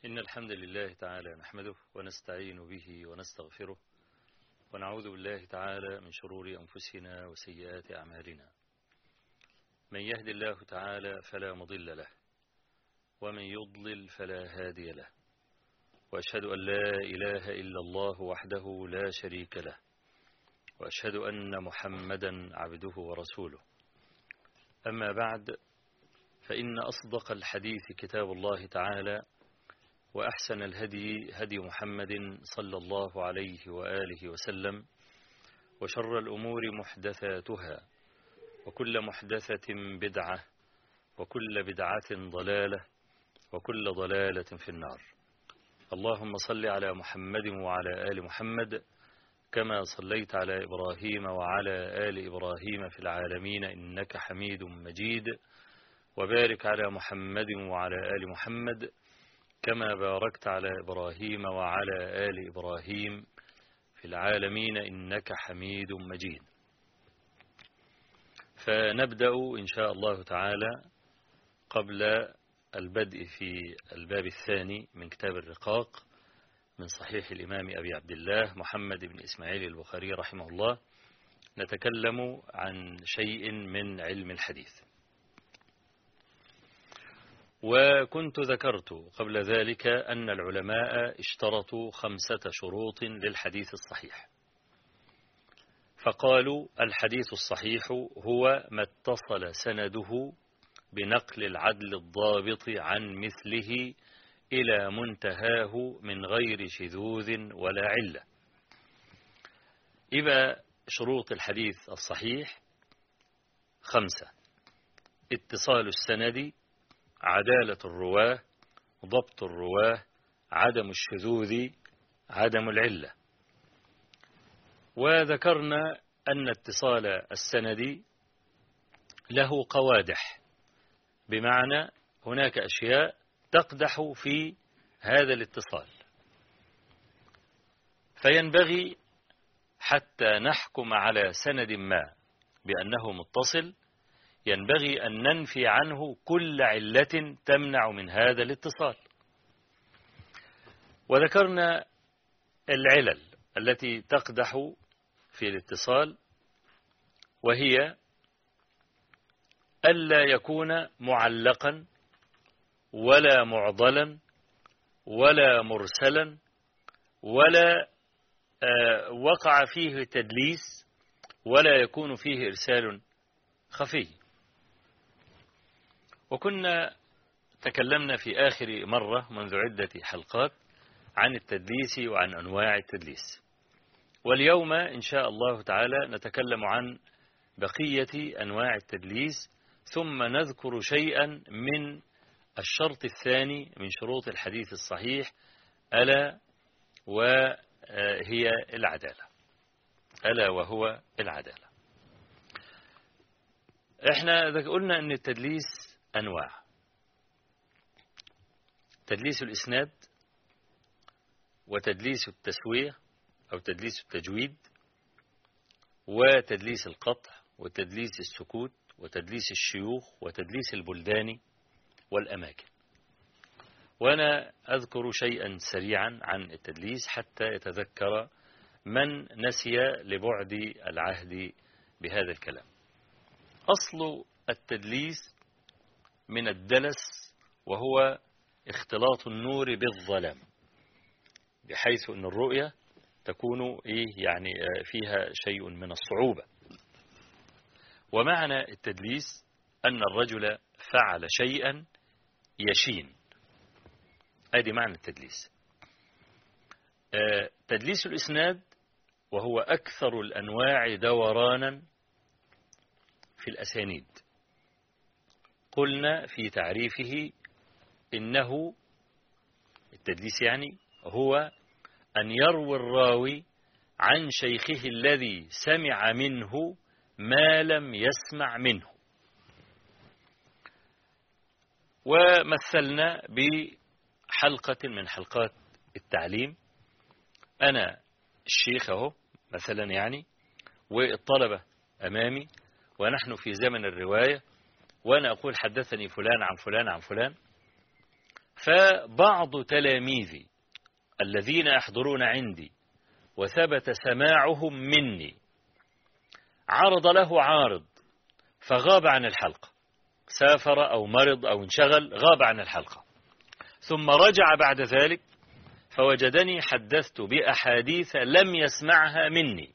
إن الحمد لله تعالى نحمده ونستعين به ونستغفره ونعوذ بالله تعالى من شرور أنفسنا وسيئات أعمالنا من يهد الله تعالى فلا مضل له ومن يضلل فلا هادي له وأشهد أن لا إله إلا الله وحده لا شريك له وأشهد أن محمدا عبده ورسوله أما بعد فإن أصدق الحديث كتاب الله تعالى وأحسن الهدي هدي محمد صلى الله عليه وآله وسلم وشر الأمور محدثاتها وكل محدثة بدعة وكل بدعة ضلالة وكل ضلالة في النار اللهم صل على محمد وعلى آل محمد كما صليت على إبراهيم وعلى آل إبراهيم في العالمين إنك حميد مجيد وبارك على محمد وعلى آل محمد كما باركت على إبراهيم وعلى آل إبراهيم في العالمين إنك حميد مجيد فنبدأ إن شاء الله تعالى قبل البدء في الباب الثاني من كتاب الرقاق من صحيح الإمام أبي عبد الله محمد بن إسماعيل البخاري رحمه الله نتكلم عن شيء من علم الحديث وكنت ذكرت قبل ذلك أن العلماء اشترطوا خمسة شروط للحديث الصحيح فقالوا الحديث الصحيح هو ما اتصل سنده بنقل العدل الضابط عن مثله إلى منتهاه من غير شذوذ ولا علة إذا شروط الحديث الصحيح خمسة اتصال السند عدالة الرواه ضبط الرواه عدم الشذوذ عدم العلة وذكرنا أن اتصال السند له قوادح بمعنى هناك أشياء تقدح في هذا الاتصال فينبغي حتى نحكم على سند ما بأنه متصل ينبغي أن ننفي عنه كل علة تمنع من هذا الاتصال وذكرنا العلل التي تقدح في الاتصال وهي ألا يكون معلقا ولا معضلا ولا مرسلا ولا وقع فيه تدليس ولا يكون فيه إرسال خفي وكنا تكلمنا في آخر مرة منذ عدة حلقات عن التدليس وعن أنواع التدليس واليوم إن شاء الله تعالى نتكلم عن بقية أنواع التدليس ثم نذكر شيئا من الشرط الثاني من شروط الحديث الصحيح ألا وهي العدالة ألا وهو العدالة احنا قلنا ان التدليس أنواع تدليس الإسناد وتدليس التسوية أو تدليس التجويد وتدليس القطع وتدليس السكوت وتدليس الشيوخ وتدليس البلدان والأماكن وأنا أذكر شيئا سريعا عن التدليس حتى يتذكر من نسي لبعد العهد بهذا الكلام أصل التدليس من الدلس وهو اختلاط النور بالظلام بحيث أن الرؤية تكون إيه يعني فيها شيء من الصعوبة ومعنى التدليس أن الرجل فعل شيئا يشين أدي معنى التدليس تدليس الإسناد وهو أكثر الأنواع دورانا في الأسانيد قلنا في تعريفه إنه التدليس يعني هو أن يروي الراوي عن شيخه الذي سمع منه ما لم يسمع منه ومثلنا بحلقة من حلقات التعليم أنا الشيخ أهو مثلا يعني والطلبة أمامي ونحن في زمن الرواية وأنا أقول حدثني فلان عن فلان عن فلان فبعض تلاميذي الذين يحضرون عندي وثبت سماعهم مني عرض له عارض فغاب عن الحلقة سافر أو مرض أو انشغل غاب عن الحلقة ثم رجع بعد ذلك فوجدني حدثت بأحاديث لم يسمعها مني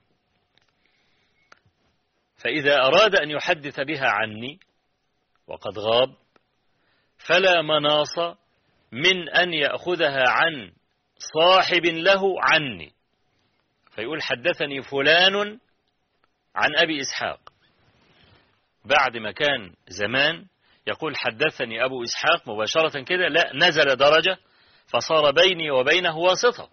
فإذا أراد أن يحدث بها عني وقد غاب فلا مناص من أن يأخذها عن صاحب له عني فيقول حدثني فلان عن أبي إسحاق بعد ما كان زمان يقول حدثني أبو إسحاق مباشرة كده لا نزل درجة فصار بيني وبينه واسطة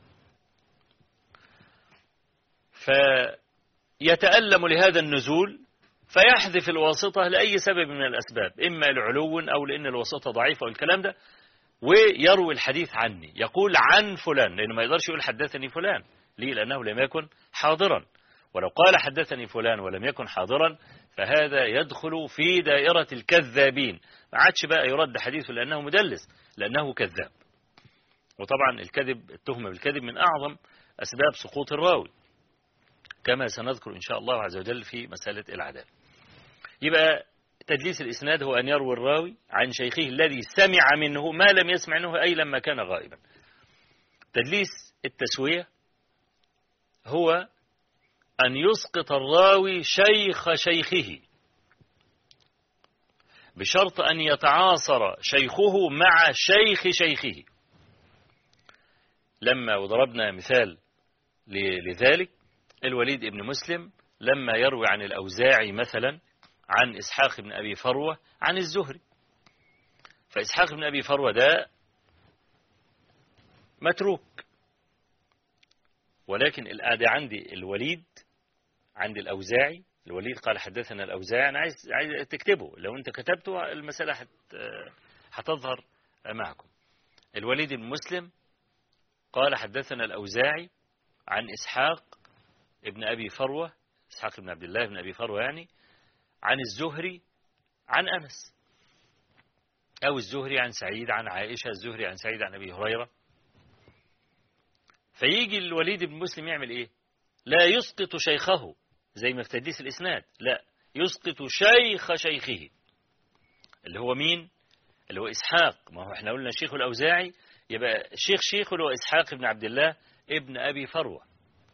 فيتألم لهذا النزول فيحذف الواسطة لأي سبب من الأسباب إما لعلو أو لأن الواسطة ضعيفة والكلام ده ويروي الحديث عني يقول عن فلان لأنه ما يقدرش يقول حدثني فلان ليه لأنه لم يكن حاضرا ولو قال حدثني فلان ولم يكن حاضرا فهذا يدخل في دائرة الكذابين ما عادش بقى يرد حديثه لأنه مدلس لأنه كذاب وطبعا الكذب التهمة بالكذب من أعظم أسباب سقوط الراوي كما سنذكر إن شاء الله عز وجل في مسألة العدالة يبقى تدليس الإسناد هو أن يروي الراوي عن شيخه الذي سمع منه ما لم يسمع منه أي لما كان غائبا تدليس التسوية هو أن يسقط الراوي شيخ شيخه بشرط أن يتعاصر شيخه مع شيخ شيخه لما وضربنا مثال لذلك الوليد بن مسلم لما يروي عن الأوزاعي مثلا عن إسحاق بن أبي فروة عن الزهري فإسحاق بن أبي فروة ده متروك ولكن الآدي عندي الوليد عند الأوزاعي الوليد قال حدثنا الأوزاعي أنا عايز, عايز تكتبه لو أنت كتبته المسألة حت هتظهر معكم الوليد بن مسلم قال حدثنا الأوزاعي عن إسحاق ابن أبي فروة إسحاق بن عبد الله بن أبي فروة يعني عن الزهري عن أنس أو الزهري عن سعيد عن عائشة الزهري عن سعيد عن أبي هريرة فيجي الوليد بن مسلم يعمل إيه لا يسقط شيخه زي ما في تدليس الإسناد لا يسقط شيخ شيخه اللي هو مين اللي هو إسحاق ما هو احنا قلنا شيخ الأوزاعي يبقى شيخ شيخه اللي هو إسحاق بن عبد الله ابن أبي فروة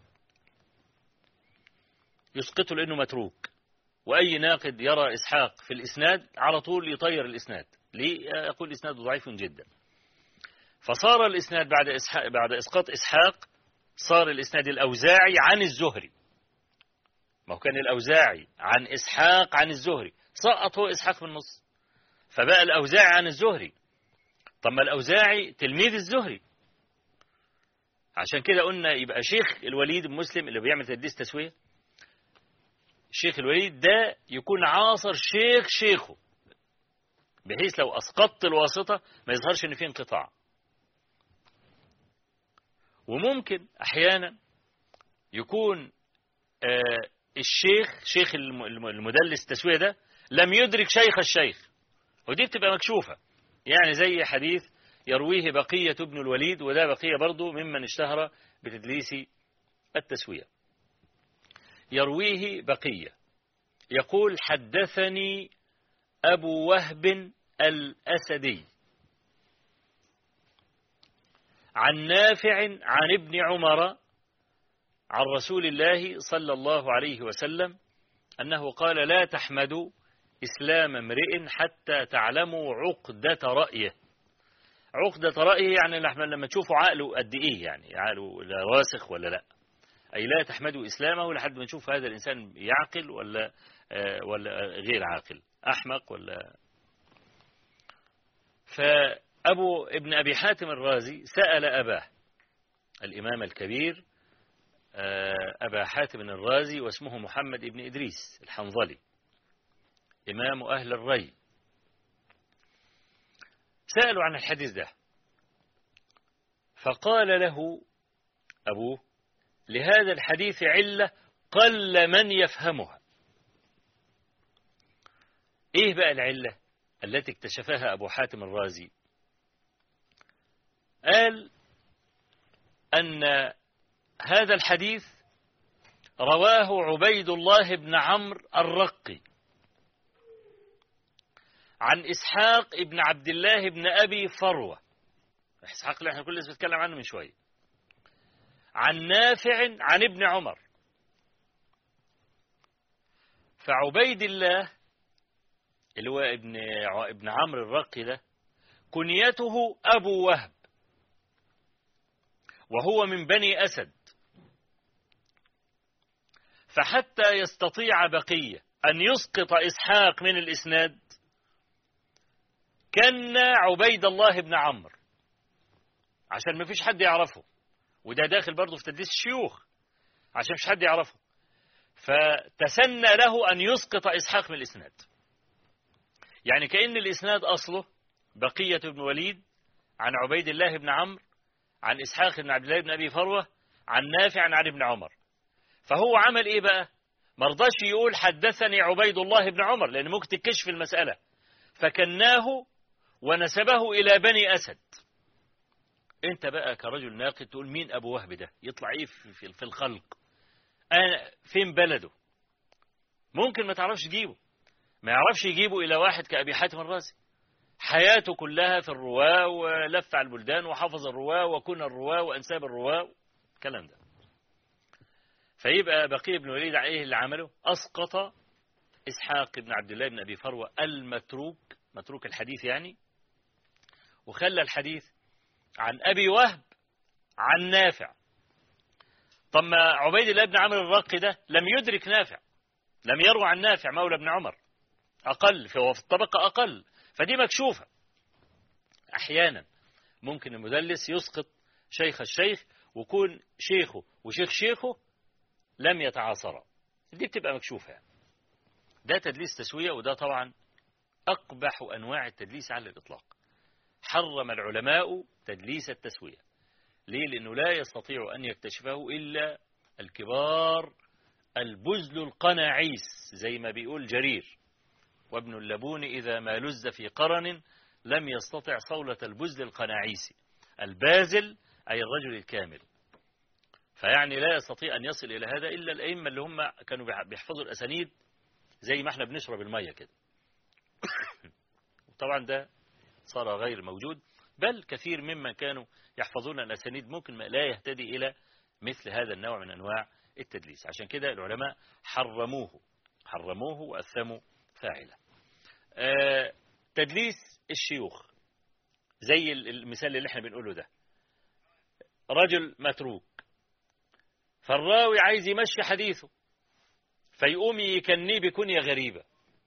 يسقطه لأنه متروك وأي ناقد يرى إسحاق في الإسناد على طول يطير الإسناد ليه يقول الإسناد ضعيف جدا فصار الإسناد بعد إسحاق بعد إسقاط إسحاق صار الإسناد الأوزاعي عن الزهري ما هو كان الأوزاعي عن إسحاق عن الزهري سقط هو إسحاق في النص فبقى الأوزاعي عن الزهري طب ما الأوزاعي تلميذ الزهري عشان كده قلنا يبقى شيخ الوليد مسلم اللي بيعمل تدليس تسوية الشيخ الوليد ده يكون عاصر شيخ شيخه بحيث لو أسقطت الواسطة ما يظهرش إن في انقطاع وممكن أحيانا يكون آه الشيخ شيخ المدلس التسوية ده لم يدرك شيخ الشيخ ودي بتبقى مكشوفة يعني زي حديث يرويه بقية ابن الوليد وده بقية برضه ممن اشتهر بتدليس التسوية يرويه بقية يقول حدثني أبو وهب الأسدي عن نافع عن ابن عمر عن رسول الله صلى الله عليه وسلم أنه قال لا تحمدوا إسلام امرئ حتى تعلموا عقدة رأيه عقدة رأيه يعني لما تشوفوا عقله قد إيه يعني عقله لا راسخ ولا لا أي لا تحمدوا إسلامه لحد ما نشوف هذا الإنسان يعقل ولا ولا غير عاقل أحمق ولا فأبو ابن أبي حاتم الرازي سأل أباه الإمام الكبير أبا حاتم الرازي واسمه محمد ابن إدريس الحنظلي إمام أهل الري سألوا عن الحديث ده فقال له أبوه لهذا الحديث علة قل من يفهمها إيه بقى العلة التي اكتشفها أبو حاتم الرازي قال أن هذا الحديث رواه عبيد الله بن عمرو الرقي عن إسحاق ابن عبد الله بن أبي فروة إسحاق اللي احنا كل لسه بنتكلم عنه من شوية عن نافع عن ابن عمر فعبيد الله اللي هو ابن ابن عمرو الرقي ده كنيته أبو وهب وهو من بني أسد فحتى يستطيع بقية أن يسقط إسحاق من الإسناد كان عبيد الله بن عمرو عشان ما فيش حد يعرفه وده داخل برضه في تدليس الشيوخ عشان مش حد يعرفه فتسنى له أن يسقط إسحاق من الإسناد يعني كأن الإسناد أصله بقية بن وليد عن عبيد الله بن عمرو عن إسحاق بن عبد الله بن أبي فروة عن نافع عن ابن عمر فهو عمل إيه بقى مرضاش يقول حدثني عبيد الله بن عمر لأن ممكن تكشف المسألة فكناه ونسبه إلى بني أسد أنت بقى كرجل ناقد تقول مين أبو وهب ده يطلع إيه في, في الخلق أنا فين بلده ممكن ما تعرفش تجيبه ما يعرفش يجيبه إلى واحد كأبي حاتم الرازي حياته كلها في الرواة ولف على البلدان وحفظ الرواة وكن الرواة وأنساب الرواة الكلام ده فيبقى بقي بن وليد عليه اللي عمله أسقط إسحاق بن عبد الله بن أبي فروة المتروك متروك الحديث يعني وخلى الحديث عن أبي وهب عن نافع طب ما عبيد الله بن عمرو الرقي ده لم يدرك نافع لم يروى عن نافع مولى ابن عمر أقل فهو في الطبقة أقل فدي مكشوفة أحيانا ممكن المدلس يسقط شيخ الشيخ ويكون شيخه وشيخ شيخه لم يتعاصرا دي بتبقى مكشوفة يعني. ده تدليس تسوية وده طبعا أقبح أنواع التدليس على الإطلاق حرم العلماء تدليس التسوية ليه؟ لأنه لا يستطيع أن يكتشفه إلا الكبار البزل القناعيس زي ما بيقول جرير وابن اللبون إذا ما لز في قرن لم يستطع صولة البزل القناعيسي البازل أي الرجل الكامل فيعني لا يستطيع أن يصل إلى هذا إلا الأئمة اللي هم كانوا بيحفظوا الأسانيد زي ما احنا بنشرب المية كده طبعا ده صار غير موجود بل كثير ممن كانوا يحفظون الأسانيد ممكن لا يهتدي إلى مثل هذا النوع من أنواع التدليس عشان كده العلماء حرموه حرموه وأثموا فاعله آه تدليس الشيوخ زي المثال اللي احنا بنقوله ده رجل متروك فالراوي عايز يمشي حديثه فيقوم يكنيه بكنية غريبة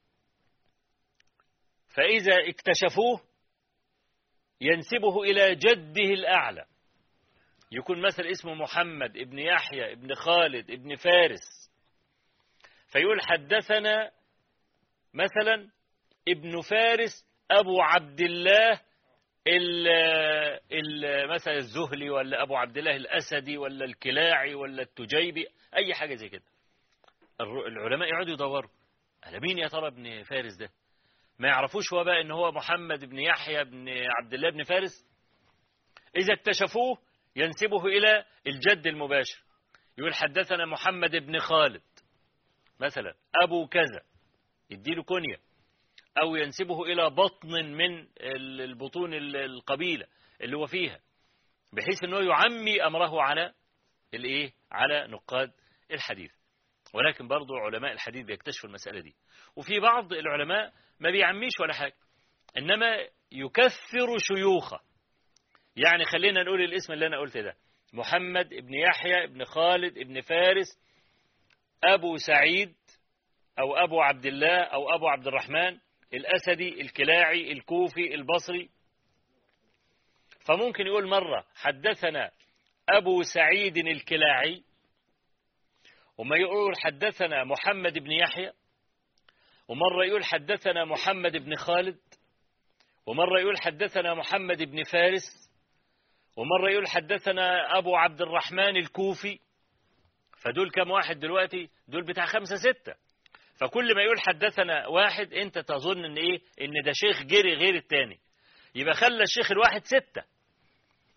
فإذا اكتشفوه ينسبه إلى جده الأعلى يكون مثل اسمه محمد ابن يحيى ابن خالد ابن فارس فيقول حدثنا مثلا ابن فارس أبو عبد الله ال ال مثلا الزهلي ولا أبو عبد الله الأسدي ولا الكلاعي ولا التجيبي أي حاجة زي كده العلماء يقعدوا يدوروا على مين يا ترى ابن فارس ده ما يعرفوش هو بقى ان هو محمد بن يحيى بن عبد الله بن فارس إذا اكتشفوه ينسبه إلى الجد المباشر يقول حدثنا محمد بن خالد مثلا أبو كذا يديله كنية أو ينسبه إلى بطن من البطون القبيلة اللي هو فيها بحيث أنه يعمي أمره على الإيه على نقاد الحديث ولكن برضو علماء الحديث بيكتشفوا المسألة دي وفي بعض العلماء ما بيعميش ولا حاجة إنما يكثر شيوخه يعني خلينا نقول الاسم اللي أنا قلت ده محمد ابن يحيى ابن خالد ابن فارس أبو سعيد أو أبو عبد الله أو أبو عبد الرحمن الأسدي الكلاعي الكوفي البصري فممكن يقول مرة حدثنا أبو سعيد الكلاعي وما يقول حدثنا محمد بن يحيى ومرة يقول حدثنا محمد بن خالد ومرة يقول حدثنا محمد بن فارس ومرة يقول حدثنا أبو عبد الرحمن الكوفي فدول كم واحد دلوقتي دول بتاع خمسة ستة فكل ما يقول حدثنا واحد انت تظن ان ايه ان ده شيخ جري غير التاني يبقى خلى الشيخ الواحد ستة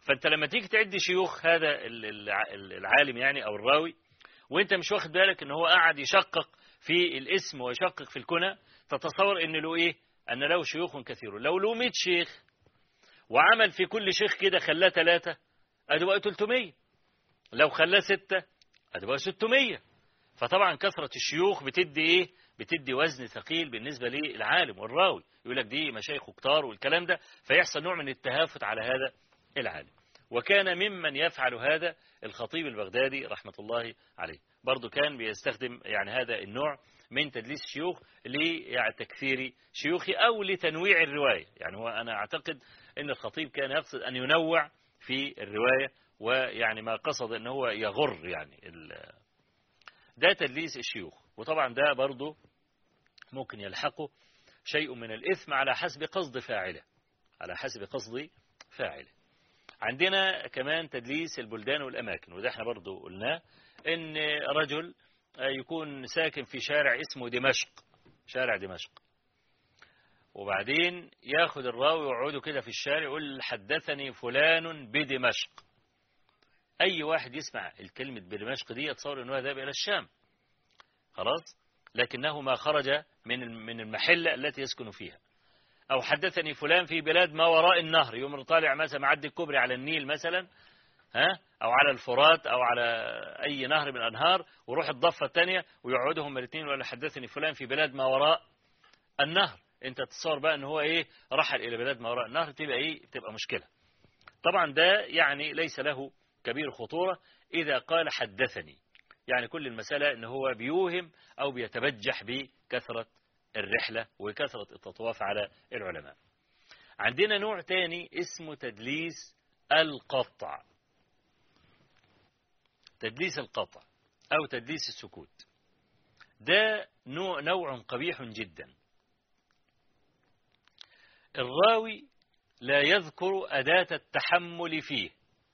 فانت لما تيجي تعد شيوخ هذا العالم يعني او الراوي وانت مش واخد بالك ان هو قاعد يشقق في الاسم ويشقق في الكنى تتصور ان له ايه ان له شيوخ كثير لو له 100 شيخ وعمل في كل شيخ كده خلاه ثلاثة ادي بقى 300 لو خلاه ستة ادي بقى 600 فطبعا كثرة الشيوخ بتدي ايه بتدي وزن ثقيل بالنسبة للعالم والراوي يقول لك دي مشايخ كتار والكلام ده فيحصل نوع من التهافت على هذا العالم وكان ممن يفعل هذا الخطيب البغدادي رحمة الله عليه برضو كان بيستخدم يعني هذا النوع من تدليس الشيوخ لتكثير شيوخي أو لتنويع الرواية يعني هو أنا أعتقد أن الخطيب كان يقصد أن ينوع في الرواية ويعني ما قصد أن هو يغر يعني ده تدليس الشيوخ وطبعا ده برضو ممكن يلحقه شيء من الإثم على حسب قصد فاعله على حسب قصد فاعله عندنا كمان تدليس البلدان والأماكن وده احنا برضو قلناه ان رجل يكون ساكن في شارع اسمه دمشق شارع دمشق وبعدين ياخد الراوي ويقعدوا كده في الشارع يقول حدثني فلان بدمشق أي واحد يسمع الكلمة بدمشق دي يتصور أنه ذهب إلى الشام خلاص لكنه ما خرج من من المحلة التي يسكن فيها أو حدثني فلان في بلاد ما وراء النهر يوم طالع مثلا معدي الكوبري على النيل مثلا ها أو على الفرات أو على أي نهر من الأنهار وروح الضفة الثانية ويقعدهم الاثنين ولا حدثني فلان في بلاد ما وراء النهر أنت تتصور بقى أن هو إيه رحل إلى بلاد ما وراء النهر تبقى إيه تبقى مشكلة طبعا ده يعني ليس له كبير خطورة إذا قال حدثني يعني كل المسألة أنه هو بيوهم أو بيتبجح بكثرة الرحلة وكثرة التطواف على العلماء عندنا نوع تاني اسمه تدليس القطع تدليس القطع أو تدليس السكوت ده نوع, نوع قبيح جدا الراوي لا يذكر أداة التحمل فيه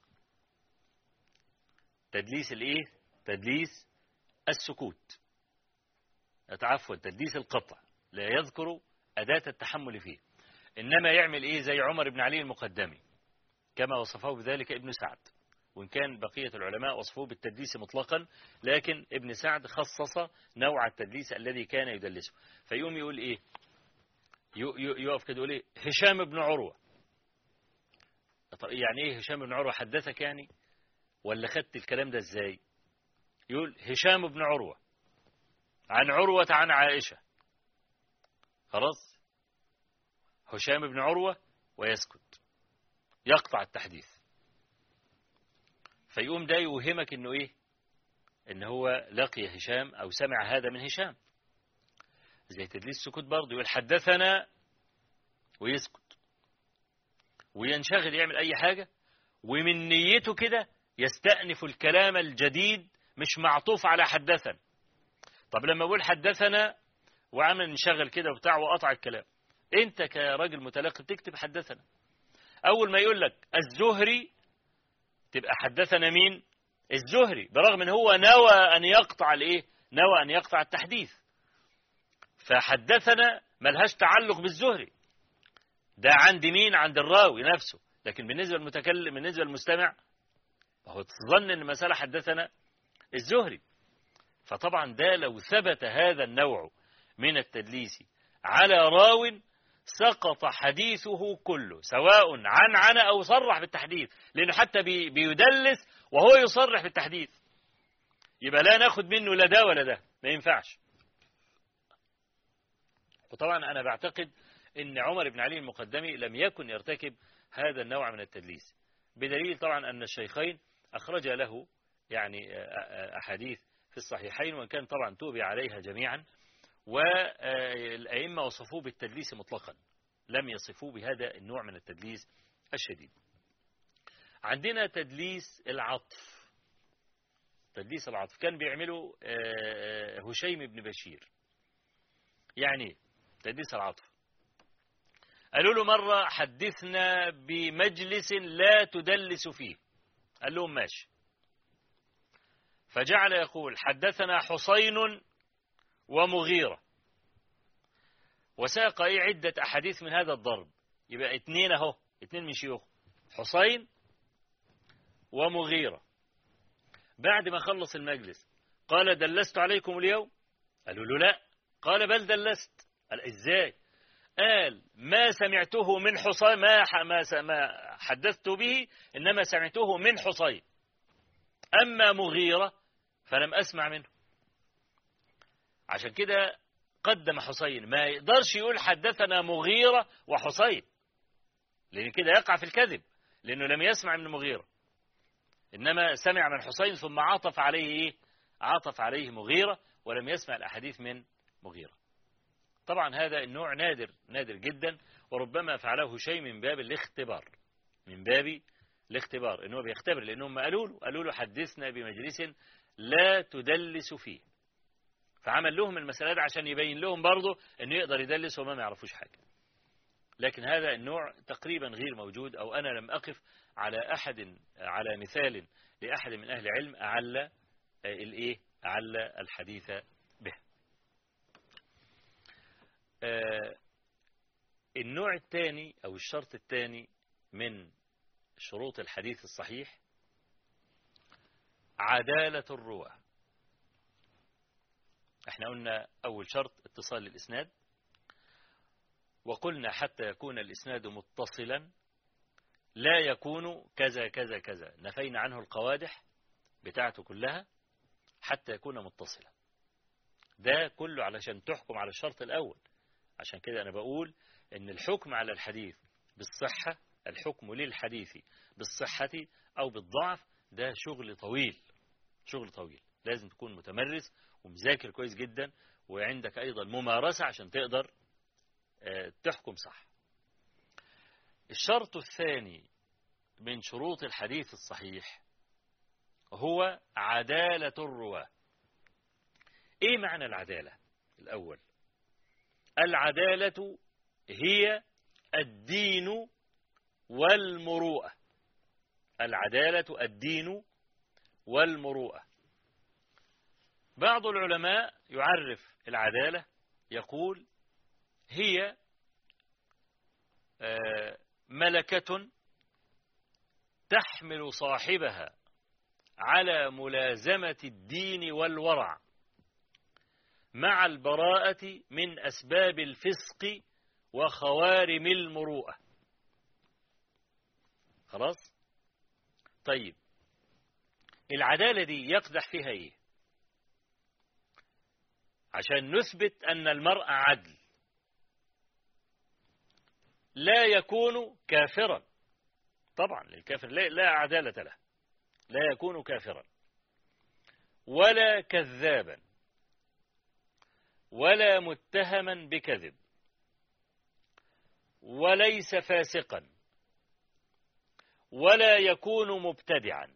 تدليس الايه تدليس السكوت عفوا تدليس القطع لا يذكر أداة التحمل فيه إنما يعمل إيه زي عمر بن علي المقدمي كما وصفه بذلك ابن سعد وإن كان بقية العلماء وصفوه بالتدليس مطلقا لكن ابن سعد خصص نوع التدليس الذي كان يدلسه فيقوم يقول إيه يقف كده يقول إيه هشام بن عروة يعني إيه هشام بن عروة حدثك يعني ولا خدت الكلام ده إزاي يقول هشام بن عروة عن عروة عن عائشة خلاص هشام بن عروة ويسكت يقطع التحديث فيقوم ده يوهمك انه ايه ان هو لقي هشام او سمع هذا من هشام زي تدليس السكوت برضه يقول حدثنا ويسكت وينشغل يعمل اي حاجة ومن نيته كده يستأنف الكلام الجديد مش معطوف على حدثنا طب لما اقول حدثنا وعمل نشغل كده وبتاع وقطع الكلام انت كراجل متلقي تكتب حدثنا اول ما يقول لك الزهري تبقى حدثنا مين الزهري برغم ان هو نوى ان يقطع الايه نوى ان يقطع التحديث فحدثنا ملهاش تعلق بالزهري ده عند مين عند الراوي نفسه لكن بالنسبة للمتكلم بالنسبة للمستمع هو تظن ان مسألة حدثنا الزهري فطبعا ده لو ثبت هذا النوع من التدليس على راو سقط حديثه كله سواء عن عن أو صرح بالتحديث لأنه حتى بي بيدلس وهو يصرح بالتحديث يبقى لا ناخد منه لا ده ولا ده ما ينفعش وطبعا أنا بعتقد أن عمر بن علي المقدمي لم يكن يرتكب هذا النوع من التدليس بدليل طبعا أن الشيخين أخرج له يعني أحاديث في الصحيحين وإن كان طبعا توبي عليها جميعا والأئمة وصفوه بالتدليس مطلقا لم يصفوه بهذا النوع من التدليس الشديد عندنا تدليس العطف تدليس العطف كان بيعمله هشيم بن بشير يعني تدليس العطف قالوا له مرة حدثنا بمجلس لا تدلس فيه قال لهم ماشي فجعل يقول حدثنا حسين ومغيرة وساق ايه عدة أحاديث من هذا الضرب يبقى اتنين اهو اتنين من شيوخ حسين ومغيرة بعد ما خلص المجلس قال دلست عليكم اليوم قالوا له لا قال بل دلست قال ازاي قال ما سمعته من حصين ما ما ما حدثت به انما سمعته من حصين اما مغيرة فلم اسمع منه عشان كده قدم حسين ما يقدرش يقول حدثنا مغيرة وحسين لأن كده يقع في الكذب لأنه لم يسمع من مغيرة إنما سمع من حسين ثم عطف عليه إيه؟ عطف عليه مغيرة ولم يسمع الأحاديث من مغيرة طبعا هذا النوع نادر نادر جدا وربما فعله شيء من باب الاختبار من باب الاختبار انه بيختبر لانهم قالوا له قالوا له حدثنا بمجلس لا تدلس فيه فعمل لهم المسألة دي عشان يبين لهم برضه انه يقدر يدلس وما ما يعرفوش حاجة لكن هذا النوع تقريبا غير موجود او انا لم اقف على احد على مثال لاحد من اهل العلم اعلى الايه اعلى الحديث به النوع الثاني او الشرط الثاني من شروط الحديث الصحيح عدالة الرواه احنا قلنا أول شرط اتصال الإسناد وقلنا حتى يكون الإسناد متصلا لا يكون كذا كذا كذا نفينا عنه القوادح بتاعته كلها حتى يكون متصلا ده كله علشان تحكم على الشرط الأول عشان كده أنا بقول أن الحكم على الحديث بالصحة الحكم للحديث بالصحة أو بالضعف ده شغل طويل شغل طويل لازم تكون متمرس ومذاكر كويس جدا وعندك أيضا ممارسة عشان تقدر تحكم صح الشرط الثاني من شروط الحديث الصحيح هو عدالة الرواة ايه معنى العدالة الاول العدالة هي الدين والمروءة العدالة الدين والمروءة بعض العلماء يعرف العدالة يقول هي ملكة تحمل صاحبها على ملازمة الدين والورع مع البراءة من أسباب الفسق وخوارم المروءة خلاص طيب العدالة دي يقدح فيها ايه عشان نثبت أن المرء عدل لا يكون كافرا طبعا للكافر لا, لا عدالة له لا يكون كافرا ولا كذابا ولا متهما بكذب وليس فاسقا ولا يكون مبتدعا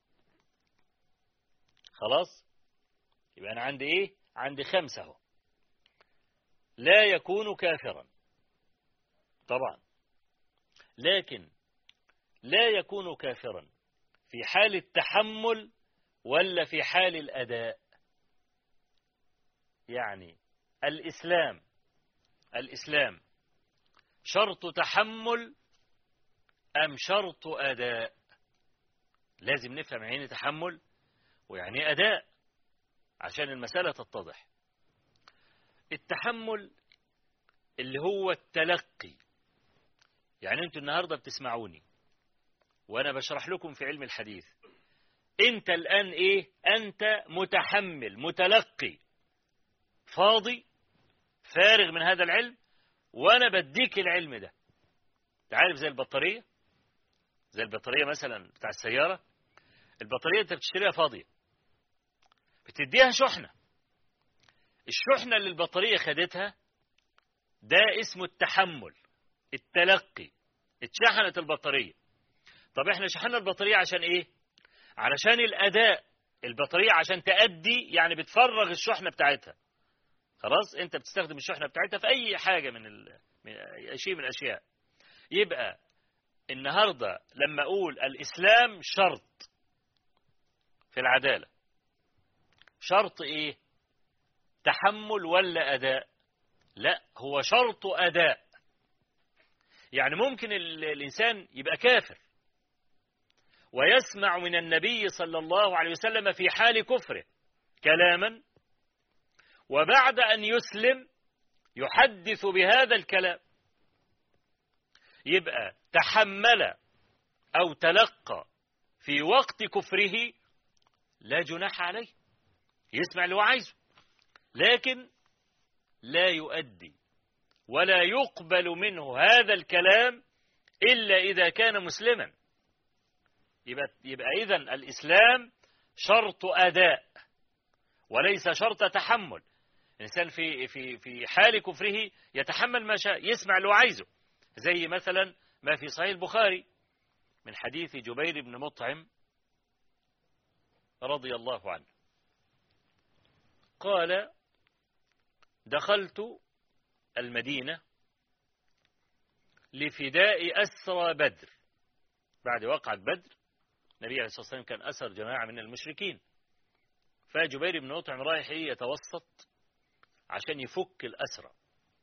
خلاص يبقى أنا عندي إيه عندي خمسة هو. لا يكون كافرا طبعا لكن لا يكون كافرا في حال التحمل ولا في حال الأداء يعني الإسلام الإسلام شرط تحمل أم شرط أداء لازم نفهم يعني تحمل ويعني أداء عشان المسألة تتضح التحمل اللي هو التلقي يعني انتوا النهاردة بتسمعوني وانا بشرح لكم في علم الحديث انت الان ايه انت متحمل متلقي فاضي فارغ من هذا العلم وانا بديك العلم ده تعرف زي البطارية زي البطارية مثلا بتاع السيارة البطارية انت بتشتريها فاضية بتديها شحنة الشحنة اللي البطارية خدتها ده اسمه التحمل التلقي اتشحنت البطارية طب احنا شحنا البطارية عشان ايه علشان الاداء البطارية عشان تأدي يعني بتفرغ الشحنة بتاعتها خلاص انت بتستخدم الشحنة بتاعتها في اي حاجة من, ال... من شيء من الاشياء يبقى النهاردة لما اقول الاسلام شرط في العدالة شرط ايه تحمل ولا اداء لا هو شرط اداء يعني ممكن الانسان يبقى كافر ويسمع من النبي صلى الله عليه وسلم في حال كفره كلاما وبعد أن يسلم يحدث بهذا الكلام يبقى تحمل أو تلقى في وقت كفره لا جناح عليه يسمع اللي هو عايزه لكن لا يؤدي ولا يقبل منه هذا الكلام إلا إذا كان مسلما يبقى, يبقى إذا الإسلام شرط أداء وليس شرط تحمل الإنسان في في في حال كفره يتحمل ما شاء يسمع اللي هو عايزه زي مثلا ما في صحيح البخاري من حديث جبير بن مطعم رضي الله عنه قال دخلت المدينة لفداء أسرى بدر بعد وقعة بدر النبي عليه الصلاة والسلام كان أسر جماعة من المشركين فجبير بن مطعم رايح يتوسط عشان يفك الأسرى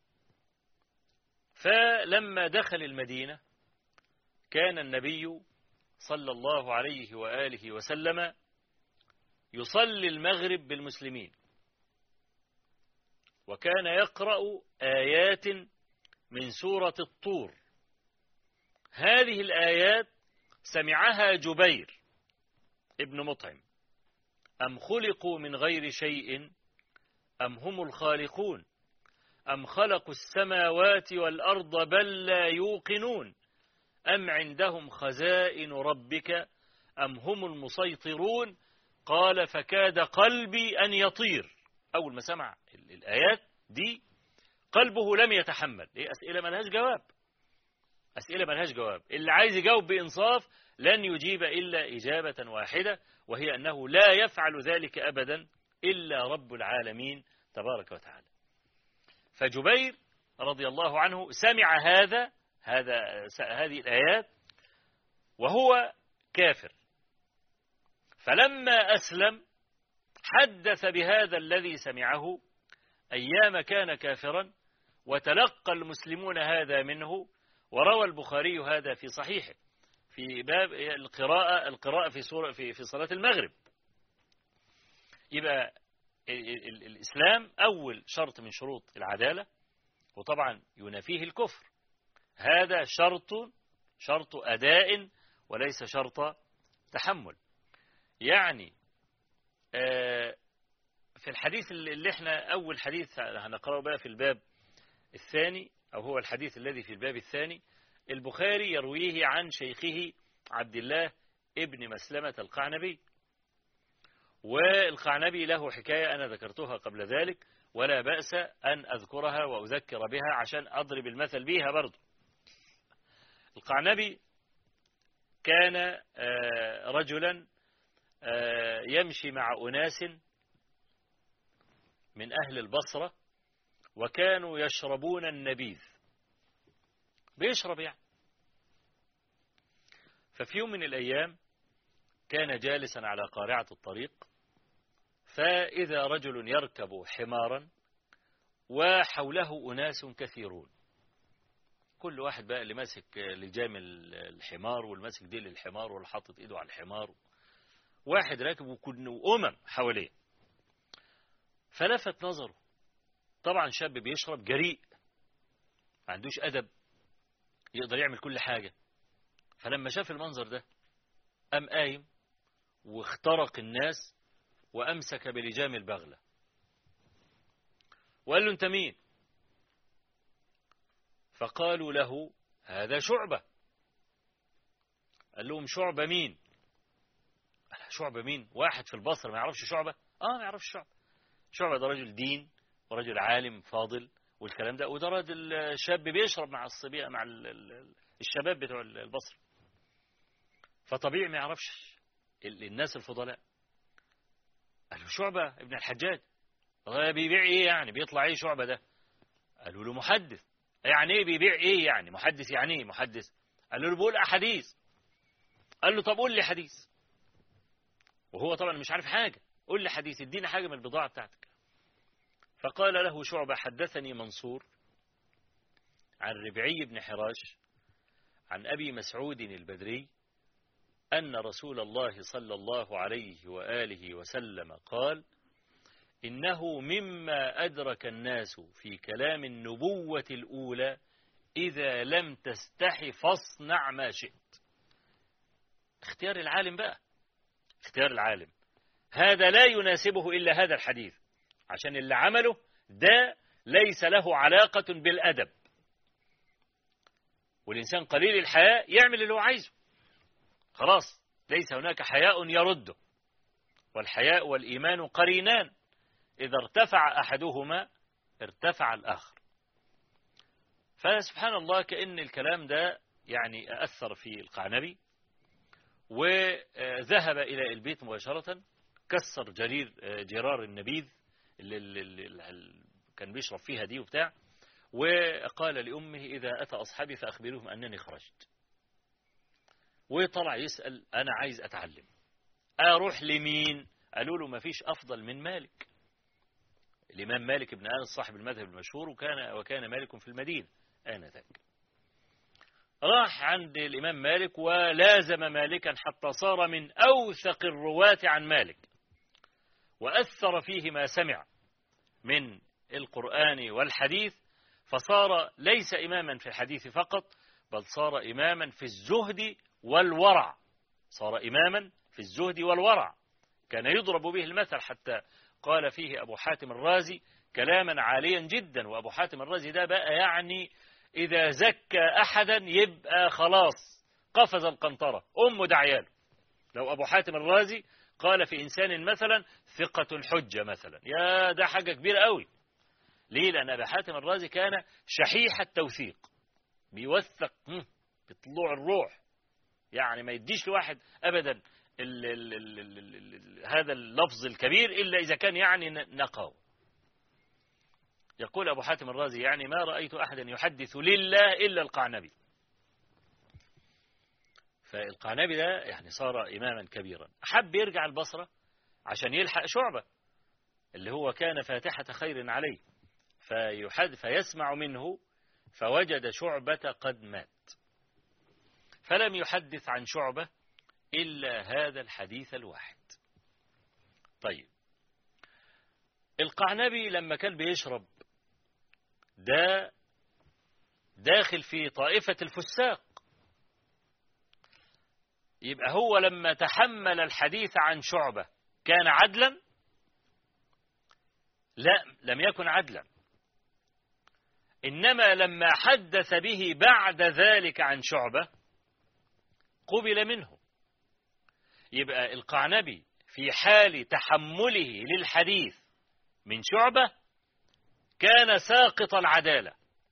فلما دخل المدينة كان النبي صلى الله عليه وآله وسلم يصلي المغرب بالمسلمين وكان يقرأ آيات من سورة الطور هذه الآيات سمعها جبير ابن مطعم أم خلقوا من غير شيء أم هم الخالقون أم خلقوا السماوات والأرض بل لا يوقنون أم عندهم خزائن ربك أم هم المسيطرون قال فكاد قلبي أن يطير أول ما سمع الآيات دي قلبه لم يتحمل إيه أسئلة ملهاش جواب أسئلة ملهاش جواب اللي عايز يجاوب بإنصاف لن يجيب إلا إجابة واحدة وهي أنه لا يفعل ذلك أبدا إلا رب العالمين تبارك وتعالى فجبير رضي الله عنه سمع هذا هذا هذه الآيات وهو كافر فلما أسلم حدث بهذا الذي سمعه أيام كان كافرا وتلقى المسلمون هذا منه وروى البخاري هذا في صحيحه في باب القراءة القراءة في سورة في في صلاة المغرب يبقى الإسلام أول شرط من شروط العدالة وطبعا ينافيه الكفر هذا شرط شرط أداء وليس شرط تحمل يعني في الحديث اللي احنا أول حديث هنقرأه بقى في الباب الثاني أو هو الحديث الذي في الباب الثاني البخاري يرويه عن شيخه عبد الله ابن مسلمة القعنبي والقعنبي له حكاية أنا ذكرتها قبل ذلك ولا بأس أن أذكرها وأذكر بها عشان أضرب المثل بيها برضو القعنبي كان رجلا يمشي مع أناس من أهل البصرة وكانوا يشربون النبيذ بيشرب يعني ففي يوم من الأيام كان جالسا على قارعة الطريق فإذا رجل يركب حمارا وحوله أناس كثيرون كل واحد بقى اللي ماسك لجام الحمار والماسك ديل الحمار واللي حاطط ايده على الحمار واحد راكب وكن أمم حواليه فلفت نظره طبعا شاب بيشرب جريء ما عندوش أدب يقدر يعمل كل حاجة فلما شاف المنظر ده قام قايم واخترق الناس وأمسك بلجام البغلة وقال له أنت مين فقالوا له هذا شعبة قال لهم شعبة مين شعبة مين واحد في البصر ما يعرفش شعبة اه ما يعرفش شعبة شعبة ده رجل دين ورجل عالم فاضل والكلام ده وده راجل شاب بيشرب مع الصبية مع الشباب بتوع البصر فطبيعي ما يعرفش الناس الفضلاء قالوا شعبة ابن الحجاج بيبيع ايه يعني بيطلع ايه شعبة ده قالوا له محدث يعني ايه بيبيع ايه يعني محدث يعني ايه محدث قالوا له بيقول احاديث قال له طب قول لي حديث وهو طبعا مش عارف حاجة قول لي حديث ادينا حاجة من البضاعة بتاعتك فقال له شعبة حدثني منصور عن ربعي بن حراش عن أبي مسعود البدري أن رسول الله صلى الله عليه وآله وسلم قال إنه مما أدرك الناس في كلام النبوة الأولى إذا لم تستحي فاصنع ما شئت اختيار العالم بقى اختيار العالم هذا لا يناسبه إلا هذا الحديث عشان اللي عمله ده ليس له علاقة بالأدب والإنسان قليل الحياء يعمل اللي هو عايزه خلاص ليس هناك حياء يرده والحياء والإيمان قرينان إذا ارتفع أحدهما ارتفع الآخر فسبحان الله كأن الكلام ده يعني أثر في القعنبي وذهب إلى البيت مباشرة كسر جرير جرار النبيذ اللي, اللي كان بيشرب فيها دي وبتاع وقال لأمه إذا أتى أصحابي فأخبرهم أنني خرجت وطلع يسأل أنا عايز أتعلم أروح لمين قالوا له ما فيش أفضل من مالك الإمام مالك بن أنس صاحب المذهب المشهور وكان وكان مالك في المدينة آنذاك راح عند الإمام مالك ولازم مالكا حتى صار من أوثق الرواة عن مالك وأثر فيه ما سمع من القرآن والحديث فصار ليس إماما في الحديث فقط بل صار إماما في الزهد والورع صار إماما في الزهد والورع كان يضرب به المثل حتى قال فيه أبو حاتم الرازي كلاما عاليا جدا وأبو حاتم الرازي ده بقى يعني إذا زكى أحدا يبقى خلاص قفز القنطرة أمه دعياله لو أبو حاتم الرازي قال في إنسان مثلا ثقة الحجة مثلا يا ده حاجة كبيرة قوي ليه لأن أبو حاتم الرازي كان شحيح التوثيق بيوثق بطلوع الروح يعني ما يديش لواحد أبدا ال ال ال ال ال ال هذا اللفظ الكبير إلا إذا كان يعني نقاو يقول أبو حاتم الرازي يعني ما رأيت أحدا يحدث لله إلا القعنبي فالقعنبي ده يعني صار إماما كبيرا حب يرجع البصرة عشان يلحق شعبة اللي هو كان فاتحة خير عليه فيحد فيسمع منه فوجد شعبة قد مات فلم يحدث عن شعبة إلا هذا الحديث الواحد طيب القعنبي لما كان بيشرب ده داخل في طائفة الفساق يبقى هو لما تحمل الحديث عن شعبة كان عدلا لا لم يكن عدلا إنما لما حدث به بعد ذلك عن شعبة قبل منه يبقى القعنبي في حال تحمله للحديث من شعبة كان ساقط العدالة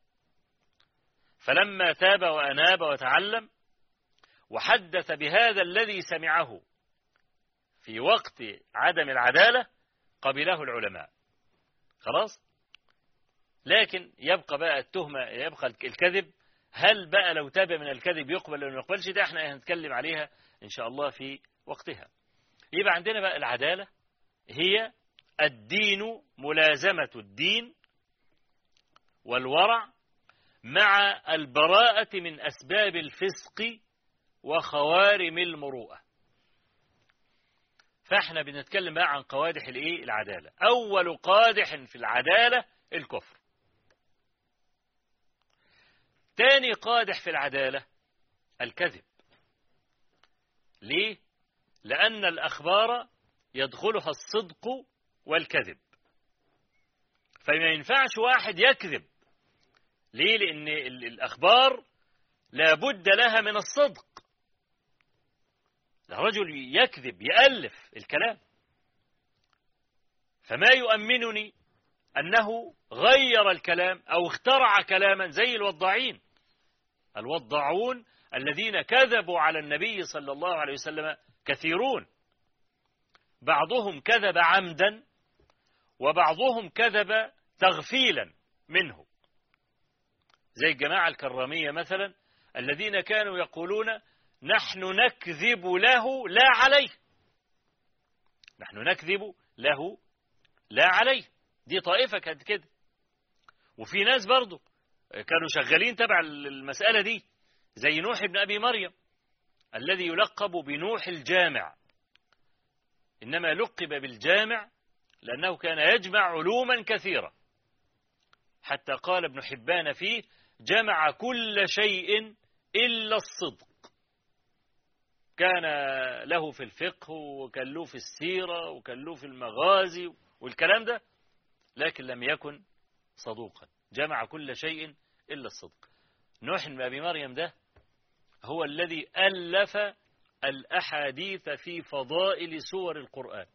فلما تاب وأناب وتعلم وحدث بهذا الذي سمعه في وقت عدم العدالة قبله العلماء خلاص لكن يبقى بقى التهمة يبقى الكذب هل بقى لو تاب من الكذب يقبل ولا ما يقبلش ده احنا هنتكلم عليها ان شاء الله في وقتها يبقى عندنا بقى العدالة هي الدين ملازمة الدين والورع مع البراءة من أسباب الفسق وخوارم المروءة فاحنا بنتكلم بقى عن قوادح الايه العدالة أول قادح في العدالة الكفر تاني قادح في العدالة الكذب ليه؟ لأن الأخبار يدخلها الصدق والكذب فما ينفعش واحد يكذب ليه؟ لأن الأخبار لابد لها من الصدق الرجل يكذب يألف الكلام فما يؤمنني أنه غير الكلام أو اخترع كلاما زي الوضاعين الوضاعون الذين كذبوا على النبي صلى الله عليه وسلم كثيرون بعضهم كذب عمدا وبعضهم كذب تغفيلا منه زي الجماعة الكرامية مثلا الذين كانوا يقولون نحن نكذب له لا عليه نحن نكذب له لا عليه دي طائفة كانت كده وفي ناس برضو كانوا شغالين تبع المسألة دي زي نوح بن أبي مريم الذي يلقب بنوح الجامع إنما لقب بالجامع لأنه كان يجمع علوما كثيرة حتى قال ابن حبان فيه جمع كل شيء إلا الصدق كان له في الفقه وكان له في السيرة وكان له في المغازي والكلام ده لكن لم يكن صدوقا جمع كل شيء إلا الصدق نوح بن أبي مريم ده هو الذي ألف الأحاديث في فضائل سور القرآن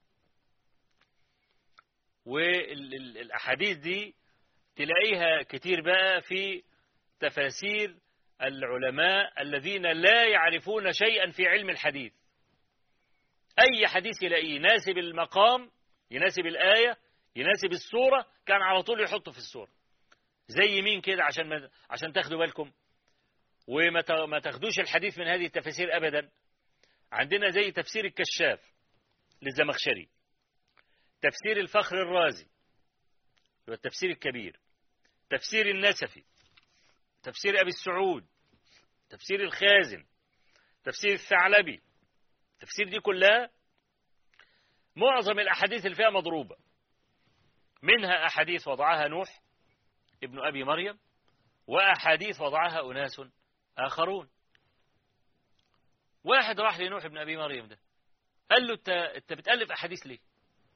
والأحاديث دي تلاقيها كتير بقى في تفاسير العلماء الذين لا يعرفون شيئا في علم الحديث أي حديث يلاقيه يناسب المقام يناسب الآية يناسب السورة كان على طول يحطه في السورة زي مين كده عشان ما عشان تاخدوا بالكم وما ما تاخدوش الحديث من هذه التفاسير أبدا عندنا زي تفسير الكشاف للزمخشري تفسير الفخر الرازي والتفسير الكبير تفسير النسفي تفسير أبي السعود تفسير الخازن تفسير الثعلبي التفسير دي كلها معظم الأحاديث اللي فيها مضروبة منها أحاديث وضعها نوح ابن أبي مريم وأحاديث وضعها أناس آخرون واحد راح لنوح ابن أبي مريم ده قال له أنت بتألف أحاديث ليه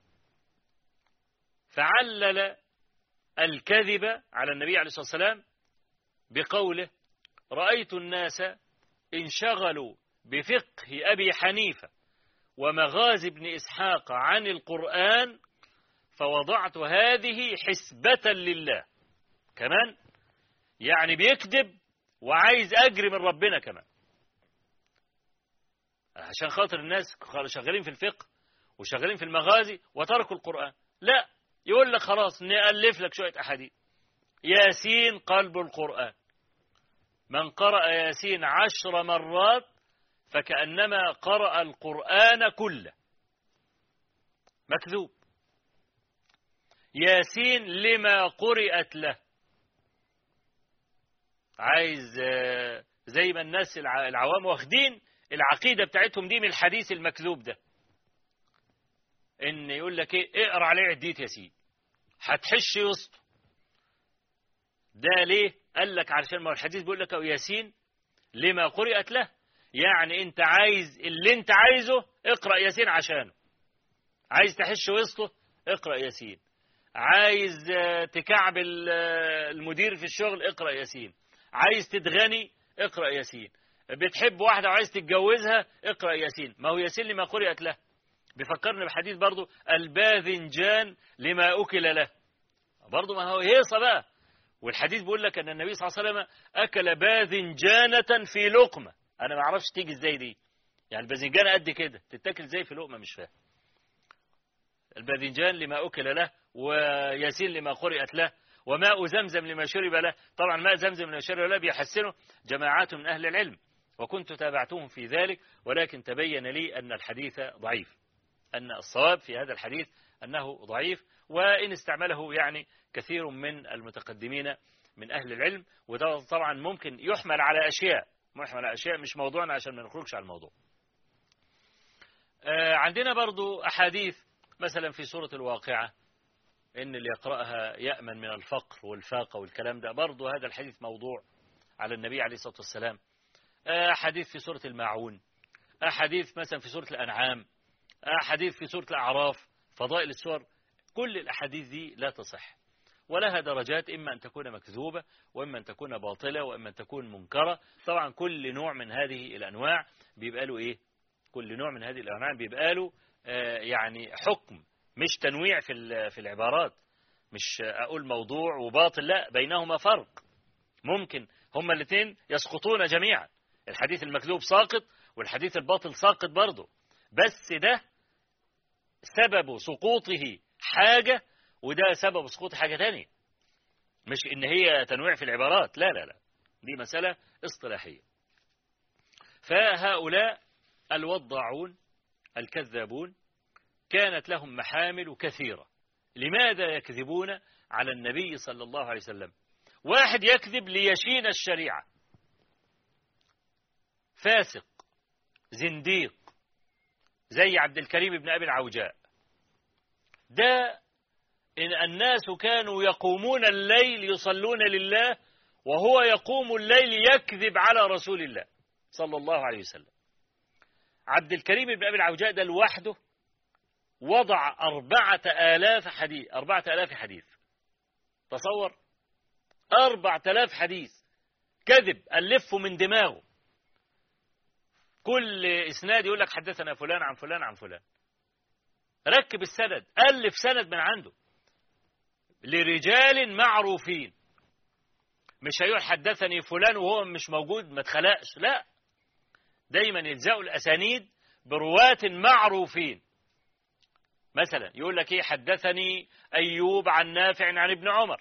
فعلل الكذب على النبي عليه الصلاة والسلام بقوله رأيت الناس انشغلوا بفقه أبي حنيفة ومغازي ابن إسحاق عن القرآن فوضعت هذه حسبة لله كمان يعني بيكذب وعايز أجري من ربنا كمان عشان خاطر الناس شغالين في الفقه وشغالين في المغازي وتركوا القرآن لا يقول لك خلاص نألف لك شوية أحاديث ياسين قلب القرآن من قرأ ياسين عشر مرات فكأنما قرأ القرآن كله مكذوب ياسين لما قرأت له عايز زي ما الناس العوام واخدين العقيدة بتاعتهم دي من الحديث المكذوب ده ان يقول لك ايه اقرا عليه عديت ياسين هتحش وسطه ده ليه قال لك علشان ما الحديث بيقول لك ياسين لما قرأت له يعني انت عايز اللي انت عايزه اقرأ ياسين عشانه عايز تحش وسطه اقرأ ياسين عايز تكعب المدير في الشغل اقرأ ياسين عايز تتغني اقرأ ياسين بتحب واحدة وعايز تتجوزها اقرأ ياسين ما هو ياسين لما قرأت له بيفكرني بحديث برضو الباذنجان لما أكل له برضو ما هو هيصة بقى والحديث بيقول لك أن النبي صلى الله عليه وسلم أكل باذنجانة في لقمة أنا ما أعرفش تيجي إزاي دي يعني الباذنجانة قد كده تتاكل إزاي في لقمة مش فاهم الباذنجان لما أكل له وياسين لما قرأت له وماء زمزم لما شرب له طبعا ماء زمزم لما شرب له بيحسنه جماعات من أهل العلم وكنت تابعتهم في ذلك ولكن تبين لي أن الحديث ضعيف أن الصواب في هذا الحديث أنه ضعيف وإن استعمله يعني كثير من المتقدمين من أهل العلم وده طبعا ممكن يحمل على أشياء يحمل على أشياء مش موضوعنا عشان ما نخرجش على الموضوع عندنا برضو أحاديث مثلا في سورة الواقعة إن اللي يقرأها يأمن من الفقر والفاقة والكلام ده برضو هذا الحديث موضوع على النبي عليه الصلاة والسلام أحاديث في سورة الماعون أحاديث مثلا في سورة الأنعام أحاديث في سورة الأعراف فضائل السور كل الأحاديث دي لا تصح ولها درجات إما أن تكون مكذوبة وإما أن تكون باطلة وإما أن تكون منكرة طبعا كل نوع من هذه الأنواع بيبقى له إيه كل نوع من هذه الأنواع بيبقى له آه يعني حكم مش تنويع في في العبارات مش أقول موضوع وباطل لا بينهما فرق ممكن هما الاثنين يسقطون جميعا الحديث المكذوب ساقط والحديث الباطل ساقط برضه بس ده سبب سقوطه حاجة وده سبب سقوط حاجة تانية مش إن هي تنويع في العبارات لا لا لا دي مسألة اصطلاحية فهؤلاء الوضاعون الكذابون كانت لهم محامل كثيرة لماذا يكذبون على النبي صلى الله عليه وسلم واحد يكذب ليشين الشريعة فاسق زنديق زي عبد الكريم بن أبي العوجاء ده إن الناس كانوا يقومون الليل يصلون لله وهو يقوم الليل يكذب على رسول الله صلى الله عليه وسلم عبد الكريم بن أبي العوجاء ده لوحده وضع أربعة آلاف حديث أربعة آلاف حديث تصور أربعة آلاف حديث كذب ألفه من دماغه كل إسناد يقول لك حدثنا فلان عن فلان عن فلان ركب السند ألف سند من عنده لرجال معروفين مش هيقول حدثني فلان وهو مش موجود ما اتخلقش لا دايما يلزقوا الأسانيد برواة معروفين مثلا يقول لك ايه حدثني أيوب عن نافع عن ابن عمر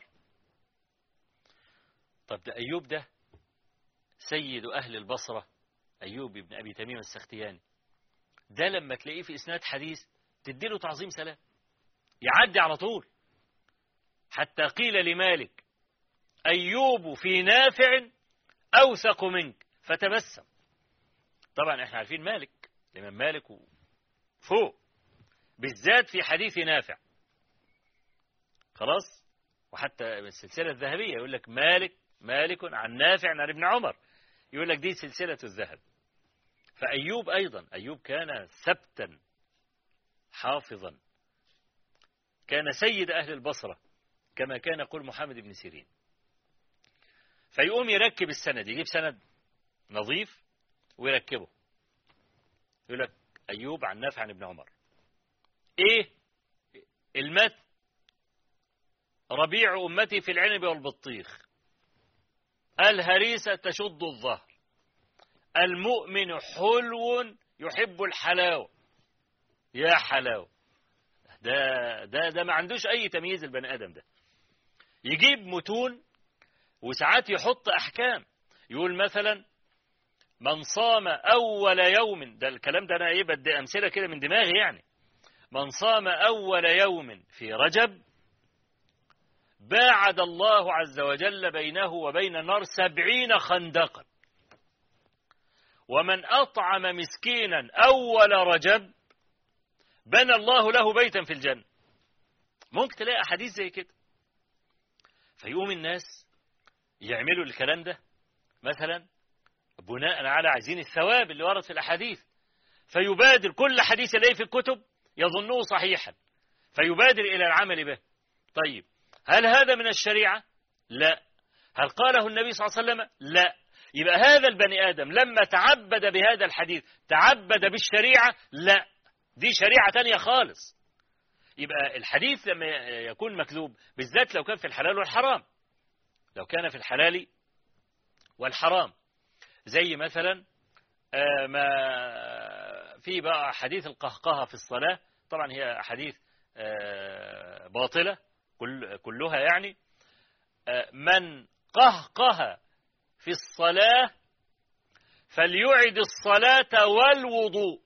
طب ده أيوب ده سيد أهل البصرة أيوب بن أبي تميم السختياني ده لما تلاقيه في إسناد حديث تديله تعظيم سلام يعدي على طول حتى قيل لمالك أيوب في نافع أوثق منك فتبسم طبعا احنا عارفين مالك الإمام مالك فوق بالذات في حديث نافع خلاص وحتى السلسلة الذهبية يقول لك مالك مالك عن نافع عن ابن عمر يقول لك دي سلسلة الذهب فأيوب أيضا أيوب كان ثبتا حافظا كان سيد أهل البصرة كما كان يقول محمد بن سيرين فيقوم يركب السند يجيب سند نظيف ويركبه يقول لك أيوب عن نافع عن ابن عمر إيه المت ربيع أمتي في العنب والبطيخ الهريسة تشد الظهر المؤمن حلو يحب الحلاوة يا حلاوة ده ده ده ما عندوش أي تمييز البني آدم ده يجيب متون وساعات يحط أحكام يقول مثلا من صام أول يوم ده الكلام ده أنا إيه بدي أمثلة كده من دماغي يعني من صام أول يوم في رجب باعد الله عز وجل بينه وبين النار سبعين خندقا ومن أطعم مسكينا أول رجب بنى الله له بيتا في الجنة ممكن تلاقي أحاديث زي كده فيقوم الناس يعملوا الكلام ده مثلا بناء على عايزين الثواب اللي ورد في الأحاديث فيبادر كل حديث يلاقيه في الكتب يظنه صحيحا فيبادر إلى العمل به طيب هل هذا من الشريعة؟ لا هل قاله النبي صلى الله عليه وسلم؟ لا يبقى هذا البني آدم لما تعبد بهذا الحديث تعبد بالشريعة؟ لا دي شريعة تانية خالص يبقى الحديث لما يكون مكذوب بالذات لو كان في الحلال والحرام لو كان في الحلال والحرام زي مثلا ما في بقى حديث القهقهة في الصلاة طبعا هي حديث باطلة كل كلها يعني من قهقه في الصلاة فليعد الصلاة والوضوء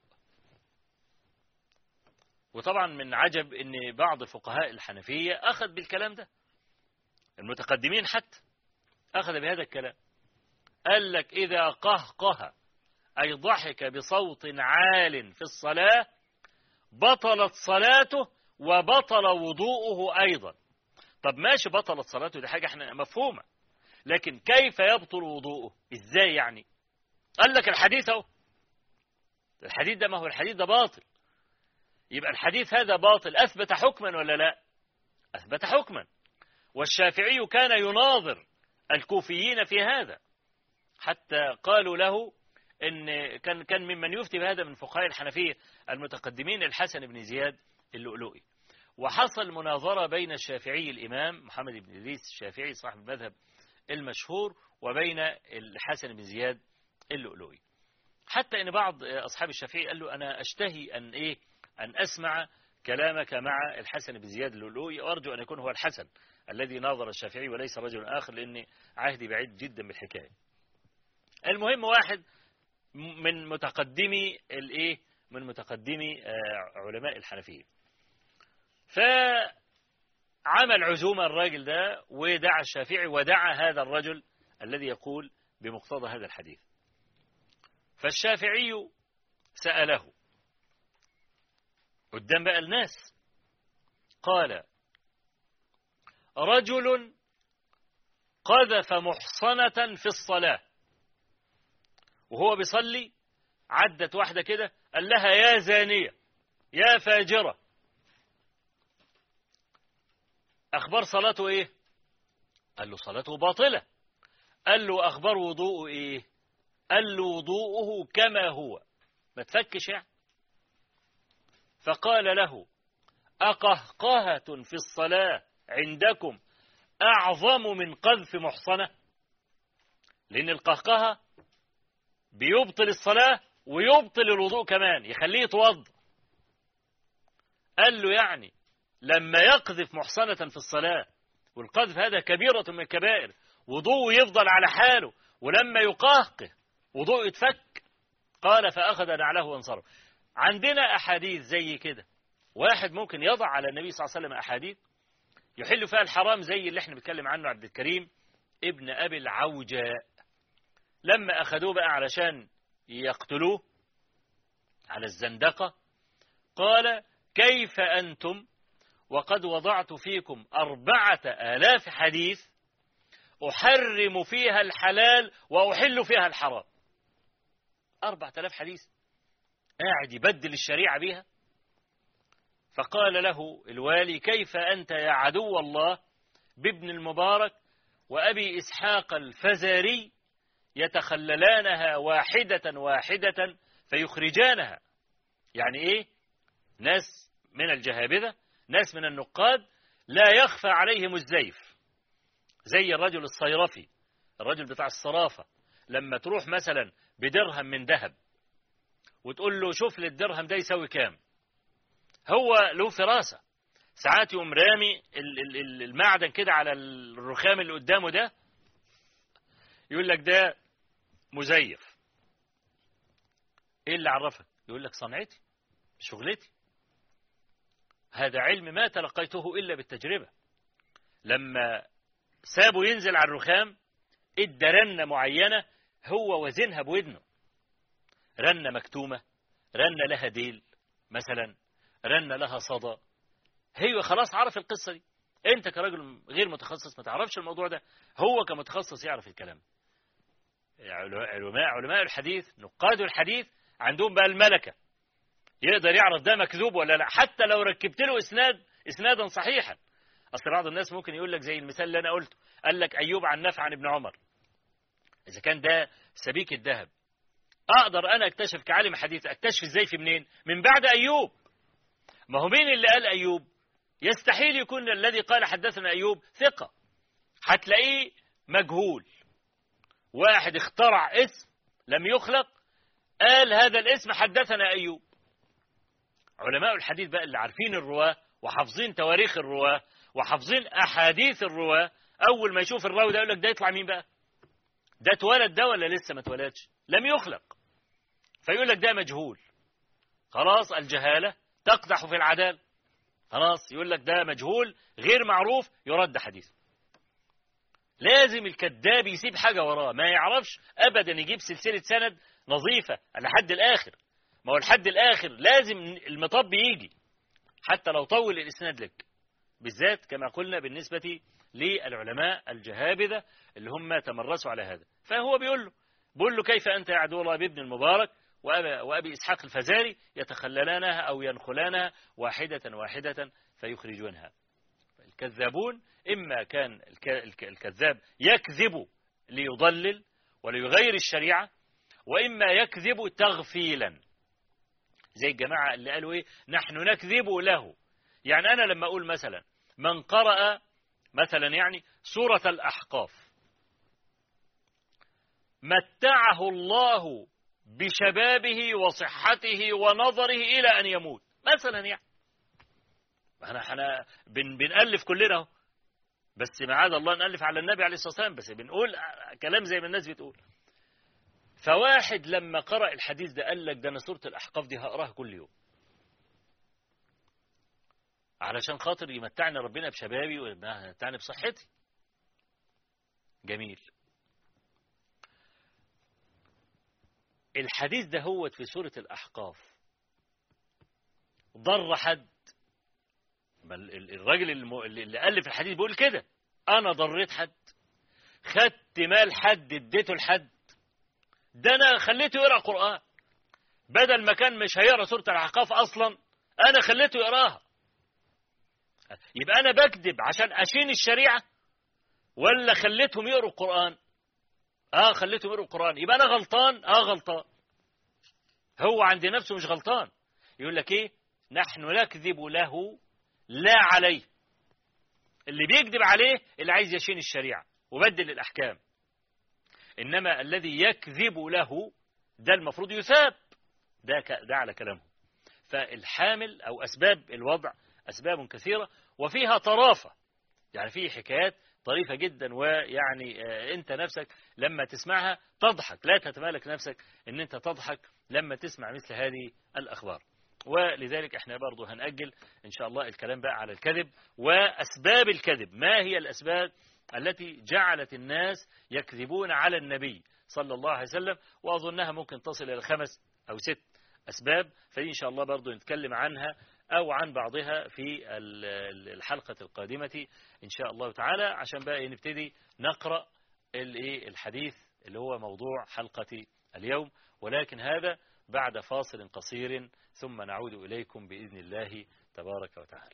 وطبعا من عجب ان بعض فقهاء الحنفية اخذ بالكلام ده المتقدمين حتى اخذ بهذا الكلام قال لك اذا قهقه اي ضحك بصوت عال في الصلاة بطلت صلاته وبطل وضوءه ايضا طب ماشي بطلت صلاته دي حاجة احنا مفهومة لكن كيف يبطل وضوءه ازاي يعني قال لك الحديث اهو الحديث ده ما هو الحديث ده باطل يبقى الحديث هذا باطل أثبت حكما ولا لا أثبت حكما والشافعي كان يناظر الكوفيين في هذا حتى قالوا له إن كان كان ممن يفتي بهذا من فقهاء الحنفية المتقدمين الحسن بن زياد اللؤلؤي وحصل مناظرة بين الشافعي الإمام محمد بن إدريس الشافعي صاحب المذهب المشهور وبين الحسن بن زياد اللؤلؤي حتى ان بعض اصحاب الشافعي قال له انا اشتهي ان ايه ان اسمع كلامك مع الحسن بن زياد اللؤلؤي وارجو ان يكون هو الحسن الذي ناظر الشافعي وليس رجل اخر لان عهدي بعيد جدا بالحكايه المهم واحد من متقدمي الايه من متقدمي علماء الحنفيه فعمل عزومه الراجل ده ودعا الشافعي ودعا هذا الرجل الذي يقول بمقتضى هذا الحديث فالشافعي سأله قدام بقى الناس قال رجل قذف محصنة في الصلاة وهو بيصلي عدت واحدة كده قال لها يا زانية يا فاجرة أخبار صلاته إيه قال له صلاته باطلة قال له أخبار وضوءه إيه قال له وضوءه كما هو ما تفكش يعني فقال له أقهقهة في الصلاة عندكم أعظم من قذف محصنة لأن القهقهة بيبطل الصلاة ويبطل الوضوء كمان يخليه يتوضا قال له يعني لما يقذف محصنة في الصلاة والقذف هذا كبيرة من الكبائر وضوءه يفضل على حاله ولما يقهقه وضوء يتفك قال فأخذ نعله وانصرف عندنا أحاديث زي كده واحد ممكن يضع على النبي صلى الله عليه وسلم أحاديث يحل فيها الحرام زي اللي احنا بنتكلم عنه عبد الكريم ابن أبي العوجاء لما أخذوه بقى علشان يقتلوه على الزندقة قال كيف أنتم وقد وضعت فيكم أربعة آلاف حديث أحرم فيها الحلال وأحل فيها الحرام أربعة آلاف حديث قاعد يبدل الشريعة بيها فقال له الوالي كيف أنت يا عدو الله بابن المبارك وأبي إسحاق الفزاري يتخللانها واحدة واحدة فيخرجانها يعني إيه ناس من الجهابذة ناس من النقاد لا يخفى عليهم الزيف زي الرجل الصيرفي الرجل بتاع الصرافة لما تروح مثلا بدرهم من ذهب وتقول له شوف لي الدرهم ده يساوي كام هو له فراسة ساعات يقوم رامي المعدن كده على الرخام اللي قدامه ده يقول لك ده مزيف ايه اللي عرفك يقول لك صنعتي شغلتي هذا علم ما تلقيته إلا بالتجربة لما سابه ينزل على الرخام ادى رنة معينة هو وزنها بودنه رنة مكتومة رنة لها ديل مثلا رنة لها صدى هي خلاص عرف القصة دي انت كراجل غير متخصص ما تعرفش الموضوع ده هو كمتخصص يعرف الكلام علماء علماء الحديث نقاد الحديث عندهم بقى الملكة يقدر يعرف ده مكذوب ولا لا حتى لو ركبت له اسناد اسنادا صحيحا اصل بعض الناس ممكن يقول لك زي المثال اللي انا قلته قال لك ايوب عن نافع عن ابن عمر اذا كان ده سبيك الذهب اقدر انا اكتشف كعالم حديث اكتشف ازاي في منين من بعد ايوب ما هو مين اللي قال ايوب يستحيل يكون الذي قال حدثنا ايوب ثقه هتلاقيه مجهول واحد اخترع اسم لم يخلق قال هذا الاسم حدثنا ايوب علماء الحديث بقى اللي عارفين الرواة وحافظين تواريخ الرواة وحافظين أحاديث الرواة أول ما يشوف الراوي ده يقول لك ده يطلع مين بقى ده اتولد ده ولا لسه ما اتولدش لم يخلق فيقول لك ده مجهول خلاص الجهالة تقدح في العدالة خلاص يقول لك ده مجهول غير معروف يرد حديث لازم الكذاب يسيب حاجة وراه ما يعرفش أبدا يجيب سلسلة سند نظيفة لحد الآخر ما هو الحد الآخر لازم المطب يجي حتى لو طول الإسناد لك بالذات كما قلنا بالنسبة للعلماء الجهابذة اللي هم تمرسوا على هذا فهو بيقول له بيقول له كيف أنت يا عدو الله بابن المبارك وأبي, وأبي إسحاق الفزاري يتخللانها أو ينخلانها واحدة واحدة فيخرجونها الكذابون إما كان الكذاب يكذب ليضلل وليغير الشريعة وإما يكذب تغفيلا زي الجماعة اللي قالوا إيه نحن نكذب له يعني أنا لما أقول مثلا من قرأ مثلا يعني سورة الأحقاف متعه الله بشبابه وصحته ونظره إلى أن يموت مثلا يعني احنا احنا بن بنألف كلنا بس معاذ الله نألف على النبي عليه الصلاة والسلام بس بنقول كلام زي ما الناس بتقول فواحد لما قرأ الحديث ده قال لك ده أنا سورة الأحقاف دي هقراها كل يوم علشان خاطر يمتعني ربنا بشبابي ويمتعني بصحتي جميل الحديث ده هو في سورة الأحقاف ضر حد الراجل اللي ألف الحديث بيقول كده أنا ضريت حد خدت مال حد اديته لحد ده أنا خليته يقرأ قرآن بدل ما كان مش هيقرأ سورة الأحقاف أصلا أنا خليته يقراها يبقى أنا بكذب عشان أشين الشريعة ولا خليتهم يقروا القرآن اه خليتهم يقروا القرآن يبقى أنا غلطان اه غلطان هو عند نفسه مش غلطان يقول لك ايه نحن نكذب له لا عليه اللي بيكذب عليه اللي عايز يشين الشريعة وبدل الأحكام إنما الذي يكذب له ده المفروض يثاب ده, ده على كلامه فالحامل أو أسباب الوضع أسباب كثيرة وفيها طرافة يعني في حكايات طريفة جدا ويعني أنت نفسك لما تسمعها تضحك لا تتمالك نفسك أن أنت تضحك لما تسمع مثل هذه الأخبار ولذلك احنا برضو هنأجل إن شاء الله الكلام بقى على الكذب وأسباب الكذب ما هي الأسباب التي جعلت الناس يكذبون على النبي صلى الله عليه وسلم وأظنها ممكن تصل إلى خمس أو ست أسباب فدي إن شاء الله برضو نتكلم عنها أو عن بعضها في الحلقة القادمة إن شاء الله تعالى عشان بقى نبتدي نقرأ الحديث اللي هو موضوع حلقة اليوم ولكن هذا بعد فاصل قصير ثم نعود إليكم بإذن الله تبارك وتعالى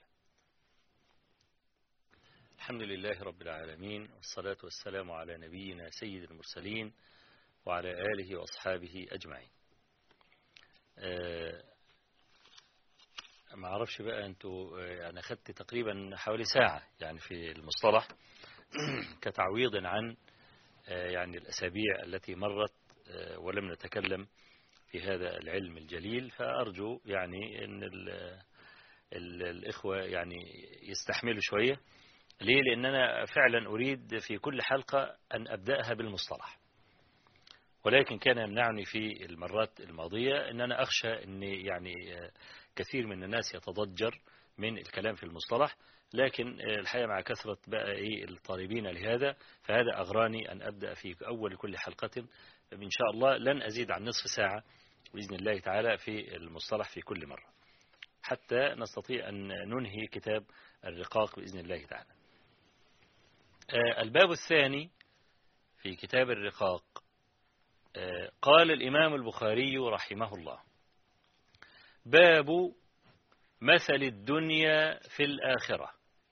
الحمد لله رب العالمين والصلاة والسلام على نبينا سيد المرسلين وعلى آله وأصحابه أجمعين أه ما اعرفش بقى انتوا يعني اخدت تقريبا حوالي ساعة يعني في المصطلح كتعويض عن يعني الأسابيع التي مرت ولم نتكلم في هذا العلم الجليل فأرجو يعني أن ال ال الإخوة يعني يستحملوا شوية ليه لأن أنا فعلا أريد في كل حلقة أن أبدأها بالمصطلح ولكن كان يمنعني في المرات الماضية أن أنا أخشى أن يعني كثير من الناس يتضجر من الكلام في المصطلح لكن الحقيقة مع كثرة بقى إيه الطالبين لهذا فهذا أغراني أن أبدأ في أول كل حلقة إن شاء الله لن أزيد عن نصف ساعة بإذن الله تعالى في المصطلح في كل مرة حتى نستطيع أن ننهي كتاب الرقاق بإذن الله تعالى الباب الثاني في كتاب الرقاق قال الإمام البخاري رحمه الله باب مثل الدنيا في الآخرة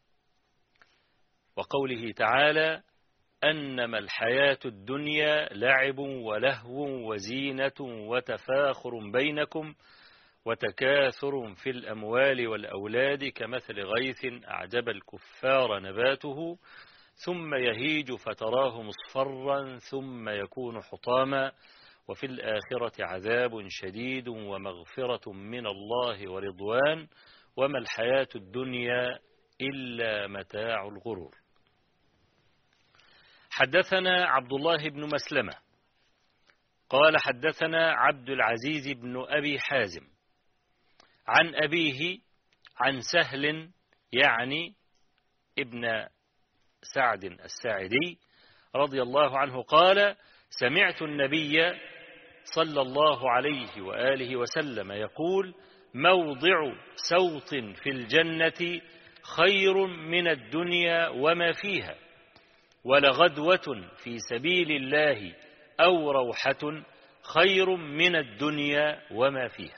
وقوله تعالى أنما الحياة الدنيا لعب ولهو وزينة وتفاخر بينكم وتكاثر في الأموال والأولاد كمثل غيث أعجب الكفار نباته ثم يهيج فتراه مصفرا ثم يكون حطاما وفي الآخرة عذاب شديد ومغفرة من الله ورضوان وما الحياة الدنيا إلا متاع الغرور حدثنا عبد الله بن مسلمة قال حدثنا عبد العزيز بن أبي حازم عن أبيه عن سهل يعني ابن سعد الساعدي رضي الله عنه قال سمعت النبي صلى الله عليه وآله وسلم يقول موضع سوط في الجنة خير من الدنيا وما فيها ولغدوة في سبيل الله أو روحة خير من الدنيا وما فيها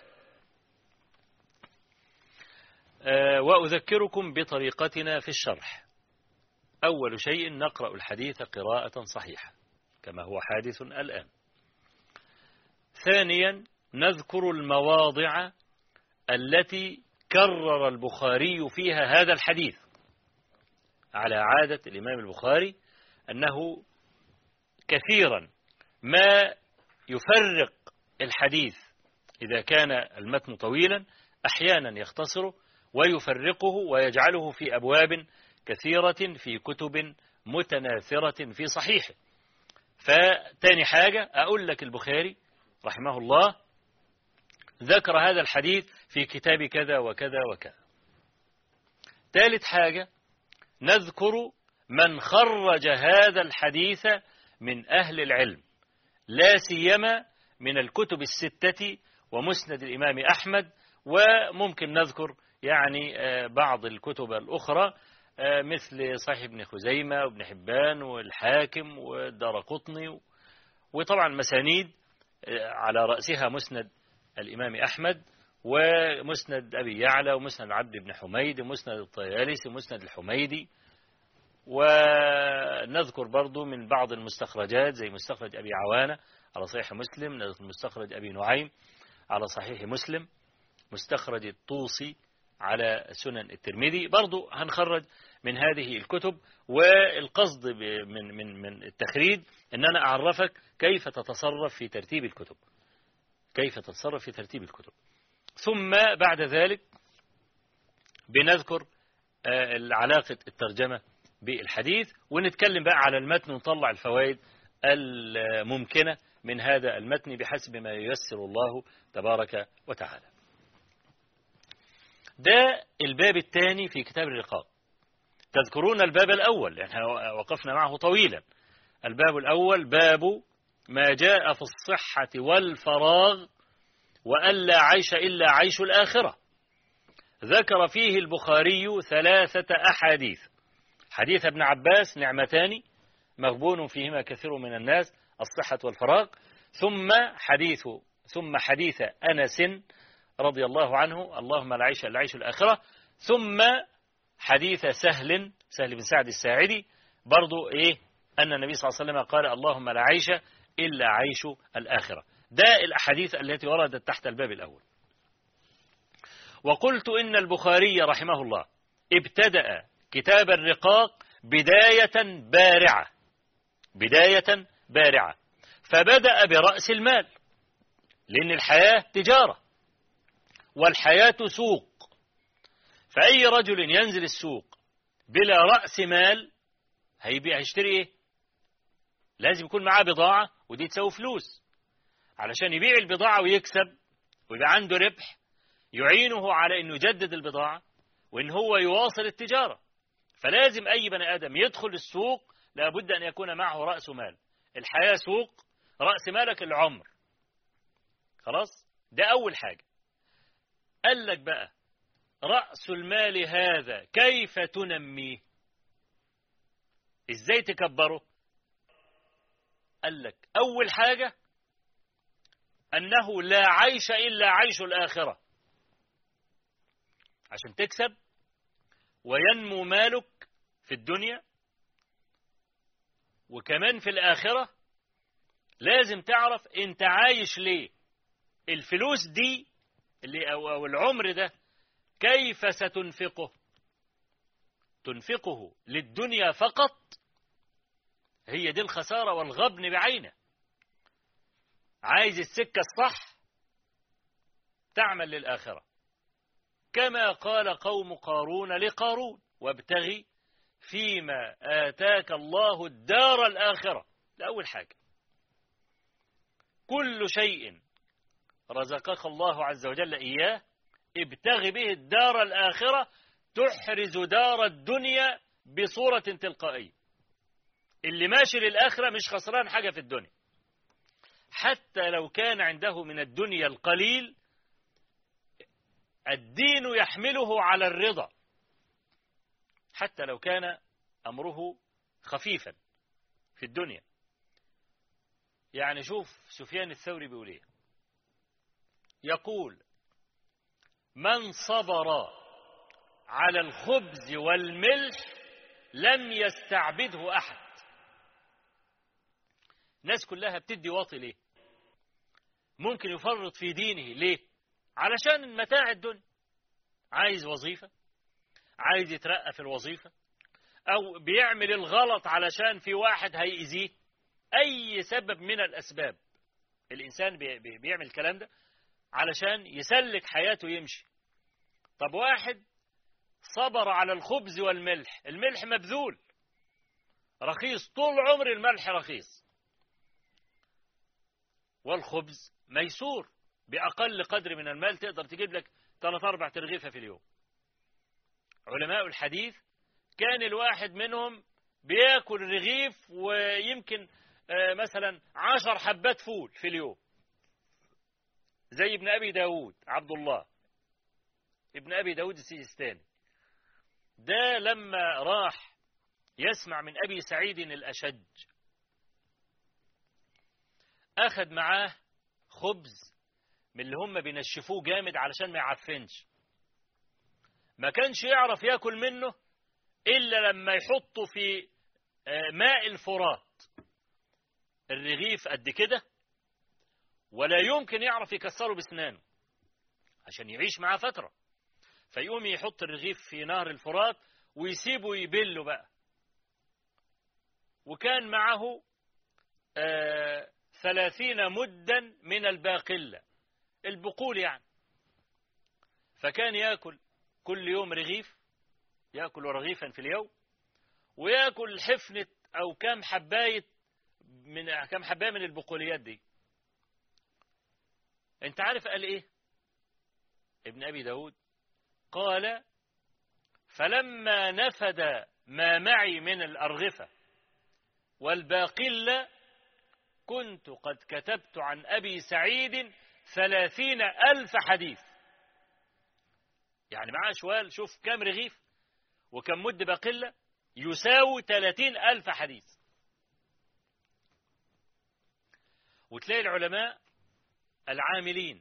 وأذكركم بطريقتنا في الشرح أول شيء نقرأ الحديث قراءة صحيحة كما هو حادث الآن ثانيا نذكر المواضع التي كرر البخاري فيها هذا الحديث على عادة الإمام البخاري أنه كثيرا ما يفرق الحديث إذا كان المتن طويلا أحيانا يختصره ويفرقه ويجعله في أبواب كثيرة في كتب متناثرة في صحيحه فتاني حاجة أقول لك البخاري رحمه الله ذكر هذا الحديث في كتاب كذا وكذا وكذا ثالث حاجة نذكر من خرج هذا الحديث من أهل العلم لا سيما من الكتب الستة ومسند الإمام أحمد وممكن نذكر يعني بعض الكتب الأخرى مثل صحيح ابن خزيمة وابن حبان والحاكم والدار قطني وطبعا مسانيد على رأسها مسند الإمام أحمد ومسند أبي يعلى ومسند عبد بن حميد ومسند الطيالسي ومسند الحميدي ونذكر برضو من بعض المستخرجات زي مستخرج أبي عوانة على صحيح مسلم مستخرج أبي نعيم على صحيح مسلم مستخرج الطوسي على سنن الترمذي برضو هنخرج من هذه الكتب والقصد من من من التخريج ان انا اعرفك كيف تتصرف في ترتيب الكتب كيف تتصرف في ترتيب الكتب ثم بعد ذلك بنذكر علاقة الترجمة بالحديث ونتكلم بقى على المتن ونطلع الفوائد الممكنة من هذا المتن بحسب ما ييسر الله تبارك وتعالى ده الباب الثاني في كتاب الرقاق تذكرون الباب الأول يعني وقفنا معه طويلا الباب الأول باب ما جاء في الصحة والفراغ وألا عيش إلا عيش الآخرة ذكر فيه البخاري ثلاثة أحاديث حديث ابن عباس نعمتان مغبون فيهما كثير من الناس الصحة والفراغ ثم حديث ثم حديث أنس رضي الله عنه اللهم لا عيش إلا عيش الآخرة ثم حديث سهل سهل بن سعد الساعدي برضو إيه أن النبي صلى الله عليه وسلم قال اللهم لا عيش إلا عيش الآخرة ده الأحاديث التي وردت تحت الباب الأول وقلت إن البخاري رحمه الله ابتدأ كتاب الرقاق بداية بارعة بداية بارعة فبدأ برأس المال لأن الحياة تجارة والحياة سوق فأي رجل ينزل السوق بلا رأس مال هيبيع هيشتري ايه لازم يكون معاه بضاعة ودي تسوي فلوس علشان يبيع البضاعة ويكسب ويبقى عنده ربح يعينه على انه يجدد البضاعة وان هو يواصل التجارة فلازم اي بني ادم يدخل السوق لابد ان يكون معه رأس مال الحياة سوق رأس مالك العمر خلاص ده اول حاجة قال لك بقى رأس المال هذا كيف تنميه ازاي تكبره قال لك اول حاجة انه لا عيش الا عيش الاخرة عشان تكسب وينمو مالك في الدنيا وكمان في الاخرة لازم تعرف انت عايش ليه الفلوس دي اللي او العمر ده كيف ستنفقه تنفقه للدنيا فقط هي دي الخسارة والغبن بعينه عايز السكة الصح تعمل للآخرة كما قال قوم قارون لقارون وابتغي فيما آتاك الله الدار الآخرة ده أول حاجة كل شيء رزقك الله عز وجل إياه ابتغ به الدار الآخرة تحرز دار الدنيا بصورة تلقائية اللي ماشي للآخرة مش خسران حاجة في الدنيا حتى لو كان عنده من الدنيا القليل الدين يحمله على الرضا حتى لو كان أمره خفيفا في الدنيا يعني شوف سفيان الثوري بيقول ايه يقول من صبر على الخبز والملح لم يستعبده أحد الناس كلها بتدي واطي ليه ممكن يفرط في دينه ليه علشان متاع الدنيا عايز وظيفة عايز يترقى في الوظيفة أو بيعمل الغلط علشان في واحد هيأذيه أي سبب من الأسباب الإنسان بيعمل الكلام ده علشان يسلك حياته يمشي طب واحد صبر على الخبز والملح الملح مبذول رخيص طول عمر الملح رخيص والخبز ميسور بأقل قدر من المال تقدر تجيب لك ثلاث أربع ترغيفة في اليوم علماء الحديث كان الواحد منهم بياكل رغيف ويمكن مثلا عشر حبات فول في اليوم زي ابن أبي داود عبد الله ابن أبي داود السيستاني ده لما راح يسمع من أبي سعيد الأشج أخذ معاه خبز من اللي هم بينشفوه جامد علشان ما يعفنش ما كانش يعرف ياكل منه إلا لما يحطه في ماء الفرات الرغيف قد كده ولا يمكن يعرف يكسره بسنانه عشان يعيش معاه فترة فيقوم يحط الرغيف في نهر الفرات ويسيبه يبله بقى وكان معه آه ثلاثين مدا من الباقلة البقول يعني فكان يأكل كل يوم رغيف يأكل رغيفا في اليوم ويأكل حفنة أو كام حباية من كام حباية من البقوليات دي انت عارف قال ايه ابن ابي داود قال فلما نفد ما معي من الأرغفة والباقلة كنت قد كتبت عن أبي سعيد ثلاثين ألف حديث يعني معاه شوال شوف كم رغيف وكم مد باقلة يساوي ثلاثين ألف حديث وتلاقي العلماء العاملين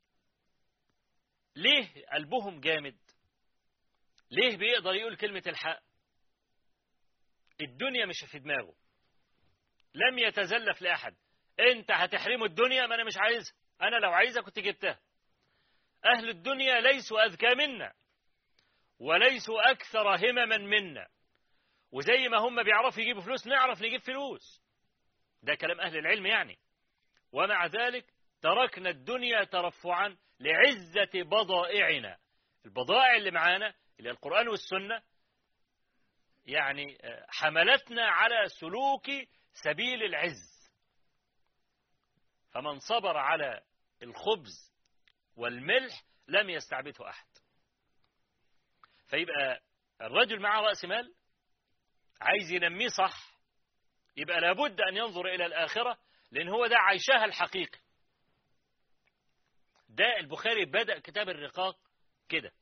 ليه قلبهم جامد ليه بيقدر يقول كلمة الحق الدنيا مش في دماغه لم يتزلف لأحد انت هتحرمه الدنيا ما انا مش عايزها انا لو عايزها كنت جبتها اهل الدنيا ليسوا اذكى منا وليسوا اكثر همما منا وزي ما هم بيعرفوا يجيبوا فلوس نعرف نجيب فلوس ده كلام اهل العلم يعني ومع ذلك تركنا الدنيا ترفعا لعزة بضائعنا البضائع اللي معانا اللي القرآن والسنة يعني حملتنا على سلوك سبيل العز فمن صبر على الخبز والملح لم يستعبده أحد فيبقى الرجل معه رأس مال عايز ينميه صح يبقى لابد أن ينظر إلى الآخرة لأن هو ده عيشها الحقيقي ده البخاري بدأ كتاب الرقاق كده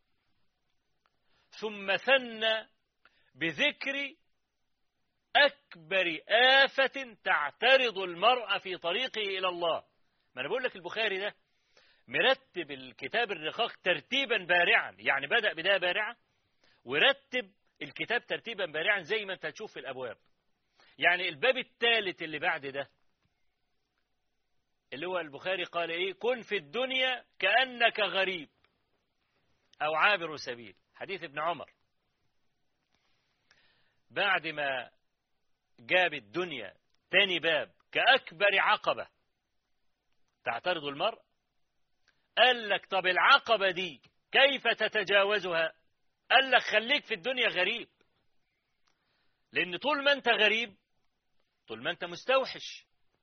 ثم ثنى بذكر أكبر آفة تعترض المرء في طريقه إلى الله ما أنا بقول لك البخاري ده مرتب الكتاب الرقاق ترتيبا بارعا يعني بدأ بداية بارعة ورتب الكتاب ترتيبا بارعا زي ما انت هتشوف في الأبواب يعني الباب الثالث اللي بعد ده اللي هو البخاري قال ايه كن في الدنيا كأنك غريب أو عابر سبيل حديث ابن عمر بعد ما جاب الدنيا تاني باب كأكبر عقبة تعترض المرء قال لك طب العقبة دي كيف تتجاوزها قال لك خليك في الدنيا غريب لأن طول ما أنت غريب طول ما أنت مستوحش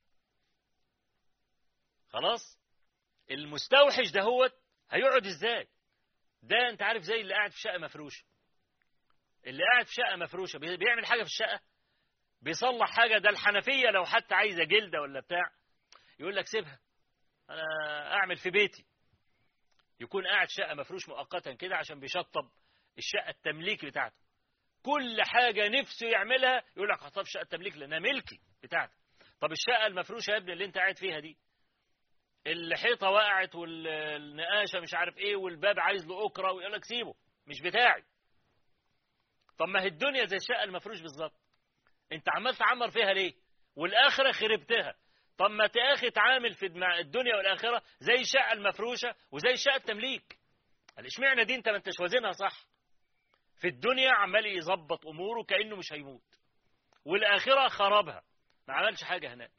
خلاص المستوحش ده هو هيقعد ازاي ده انت عارف زي اللي قاعد في شقه مفروشه اللي قاعد في شقه مفروشه بيعمل حاجه في الشقه بيصلح حاجه ده الحنفيه لو حتى عايزه جلده ولا بتاع يقول لك سيبها انا اعمل في بيتي يكون قاعد شقه مفروش مؤقتا كده عشان بيشطب الشقه التمليك بتاعته كل حاجه نفسه يعملها يقول لك طب شقه التمليك لانها ملكي بتاعتي طب الشقه المفروشه يا ابني اللي انت قاعد فيها دي الحيطة وقعت والنقاشة مش عارف ايه والباب عايز له أكرة ويقول لك سيبه مش بتاعي طب ما هي الدنيا زي الشقة المفروش بالظبط انت عمال تعمر فيها ليه والآخرة خربتها طب ما تاخي تعامل في الدنيا والآخرة زي الشقة المفروشة وزي الشقة التمليك اشمعنى دي انت ما انتش وازنها صح في الدنيا عمال يظبط أموره كأنه مش هيموت والآخرة خربها ما عملش حاجة هناك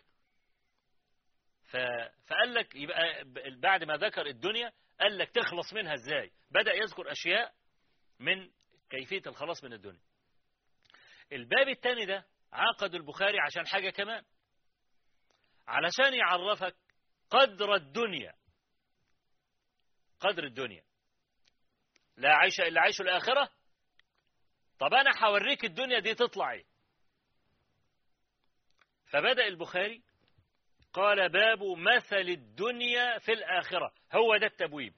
فقال لك يبقى بعد ما ذكر الدنيا قال لك تخلص منها ازاي بدأ يذكر أشياء من كيفية الخلاص من الدنيا الباب الثاني ده عقد البخاري عشان حاجة كمان علشان يعرفك قدر الدنيا قدر الدنيا لا عيش إلا عيش الآخرة طب أنا هوريك الدنيا دي تطلع ايه فبدأ البخاري قال باب مثل الدنيا في الآخرة هو ده التبويب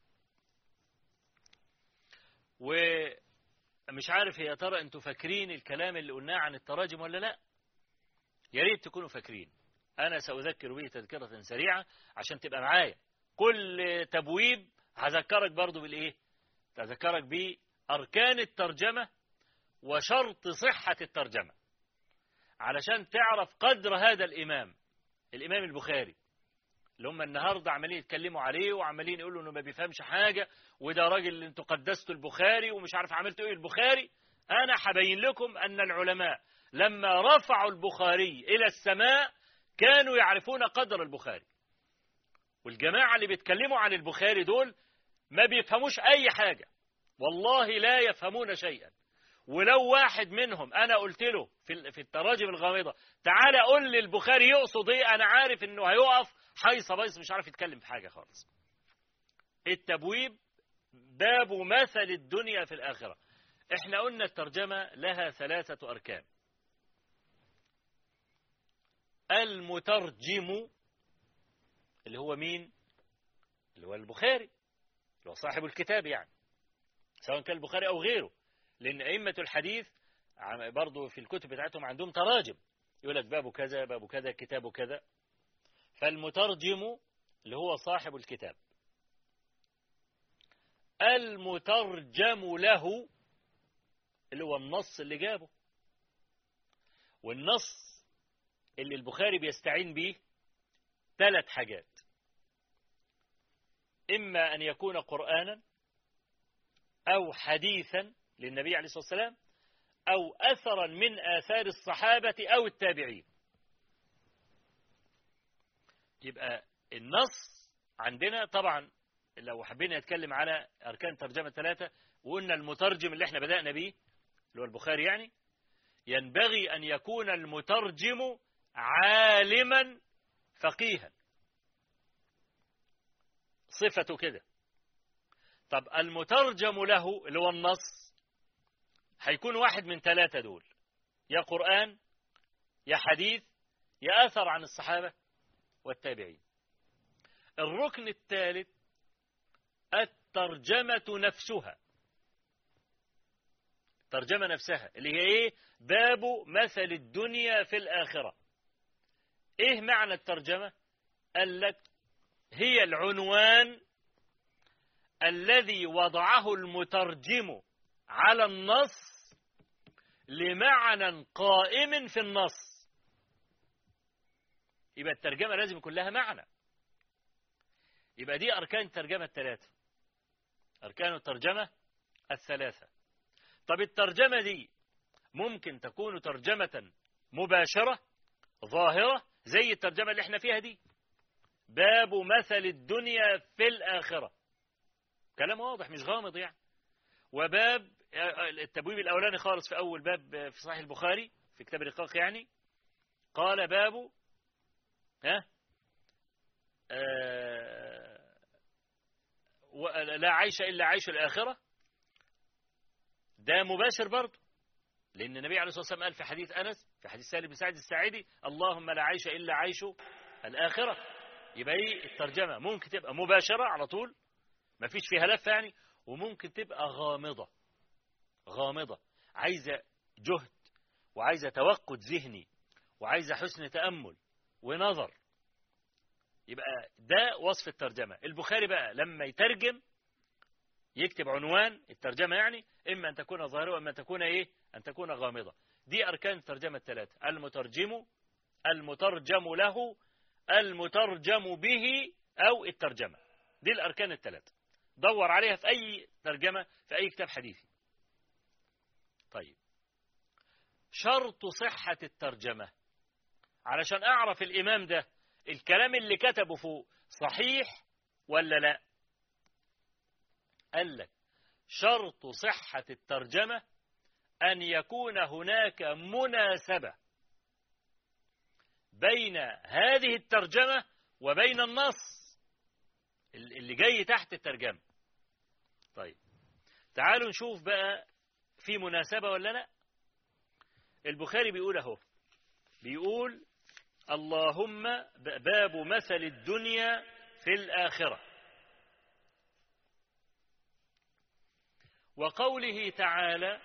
ومش عارف يا ترى انتوا فاكرين الكلام اللي قلناه عن التراجم ولا لا يا ريت تكونوا فاكرين أنا سأذكر به تذكرة سريعة عشان تبقى معايا كل تبويب هذكرك برضو بالإيه تذكرك بأركان الترجمة وشرط صحة الترجمة علشان تعرف قدر هذا الإمام الإمام البخاري اللي هم النهاردة عمالين يتكلموا عليه وعمالين يقولوا انه ما بيفهمش حاجة وده راجل اللي انتوا قدستوا البخاري ومش عارف عملتوا ايه البخاري انا حبين لكم ان العلماء لما رفعوا البخاري الى السماء كانوا يعرفون قدر البخاري والجماعة اللي بيتكلموا عن البخاري دول ما بيفهموش اي حاجة والله لا يفهمون شيئا ولو واحد منهم انا قلت له في في التراجم الغامضه تعالى قول لي البخاري يقصد ايه انا عارف انه هيقف حيصه بيص مش عارف يتكلم في حاجه خالص التبويب باب مثل الدنيا في الاخره احنا قلنا الترجمه لها ثلاثه اركان المترجم اللي هو مين اللي هو البخاري اللي هو صاحب الكتاب يعني سواء كان البخاري او غيره لأن أئمة الحديث برضو في الكتب بتاعتهم عندهم تراجم يقول لك باب كذا باب كذا كتاب كذا فالمترجم اللي هو صاحب الكتاب المترجم له اللي هو النص اللي جابه والنص اللي البخاري بيستعين به ثلاث حاجات إما أن يكون قرآنا أو حديثا للنبي عليه الصلاة والسلام أو أثرا من آثار الصحابة أو التابعين يبقى النص عندنا طبعا لو حبينا نتكلم على أركان ترجمة ثلاثة وقلنا المترجم اللي احنا بدأنا به اللي هو البخاري يعني ينبغي أن يكون المترجم عالما فقيها صفته كده طب المترجم له اللي هو النص هيكون واحد من ثلاثة دول يا قرآن يا حديث يا أثر عن الصحابة والتابعين الركن الثالث الترجمة نفسها الترجمة نفسها اللي هي ايه باب مثل الدنيا في الآخرة ايه معنى الترجمة قال لك هي العنوان الذي وضعه المترجم على النص لمعنى قائم في النص يبقى الترجمة لازم يكون لها معنى يبقى دي أركان الترجمة الثلاثة أركان الترجمة الثلاثة طب الترجمة دي ممكن تكون ترجمة مباشرة ظاهرة زي الترجمة اللي احنا فيها دي باب مثل الدنيا في الآخرة كلام واضح مش غامض يعني وباب التبويب الأولاني خالص في أول باب في صحيح البخاري في كتاب الرقاق يعني قال باب ها آه لا عيش إلا عيش الآخرة ده مباشر برضه لأن النبي عليه الصلاة والسلام قال في حديث أنس في حديث سالم بن سعد الساعدي اللهم لا عيش إلا عيش الآخرة يبقى ايه الترجمة ممكن تبقى مباشرة على طول ما فيش فيها لفة يعني وممكن تبقى غامضة غامضة عايزة جهد وعايزة توقد ذهني وعايزة حسن تأمل ونظر يبقى ده وصف الترجمة البخاري بقى لما يترجم يكتب عنوان الترجمة يعني إما أن تكون ظاهرة وإما أن تكون إيه أن تكون غامضة دي أركان الترجمة الثلاثة المترجم المترجم له المترجم به أو الترجمة دي الأركان الثلاثة دور عليها في أي ترجمة في أي كتاب حديثي طيب شرط صحة الترجمة علشان أعرف الإمام ده الكلام اللي كتبه فوق صحيح ولا لا قال لك شرط صحة الترجمة أن يكون هناك مناسبة بين هذه الترجمة وبين النص اللي جاي تحت الترجمة طيب تعالوا نشوف بقى في مناسبة ولا لا البخاري بيقول اهو بيقول اللهم باب مثل الدنيا في الآخرة وقوله تعالى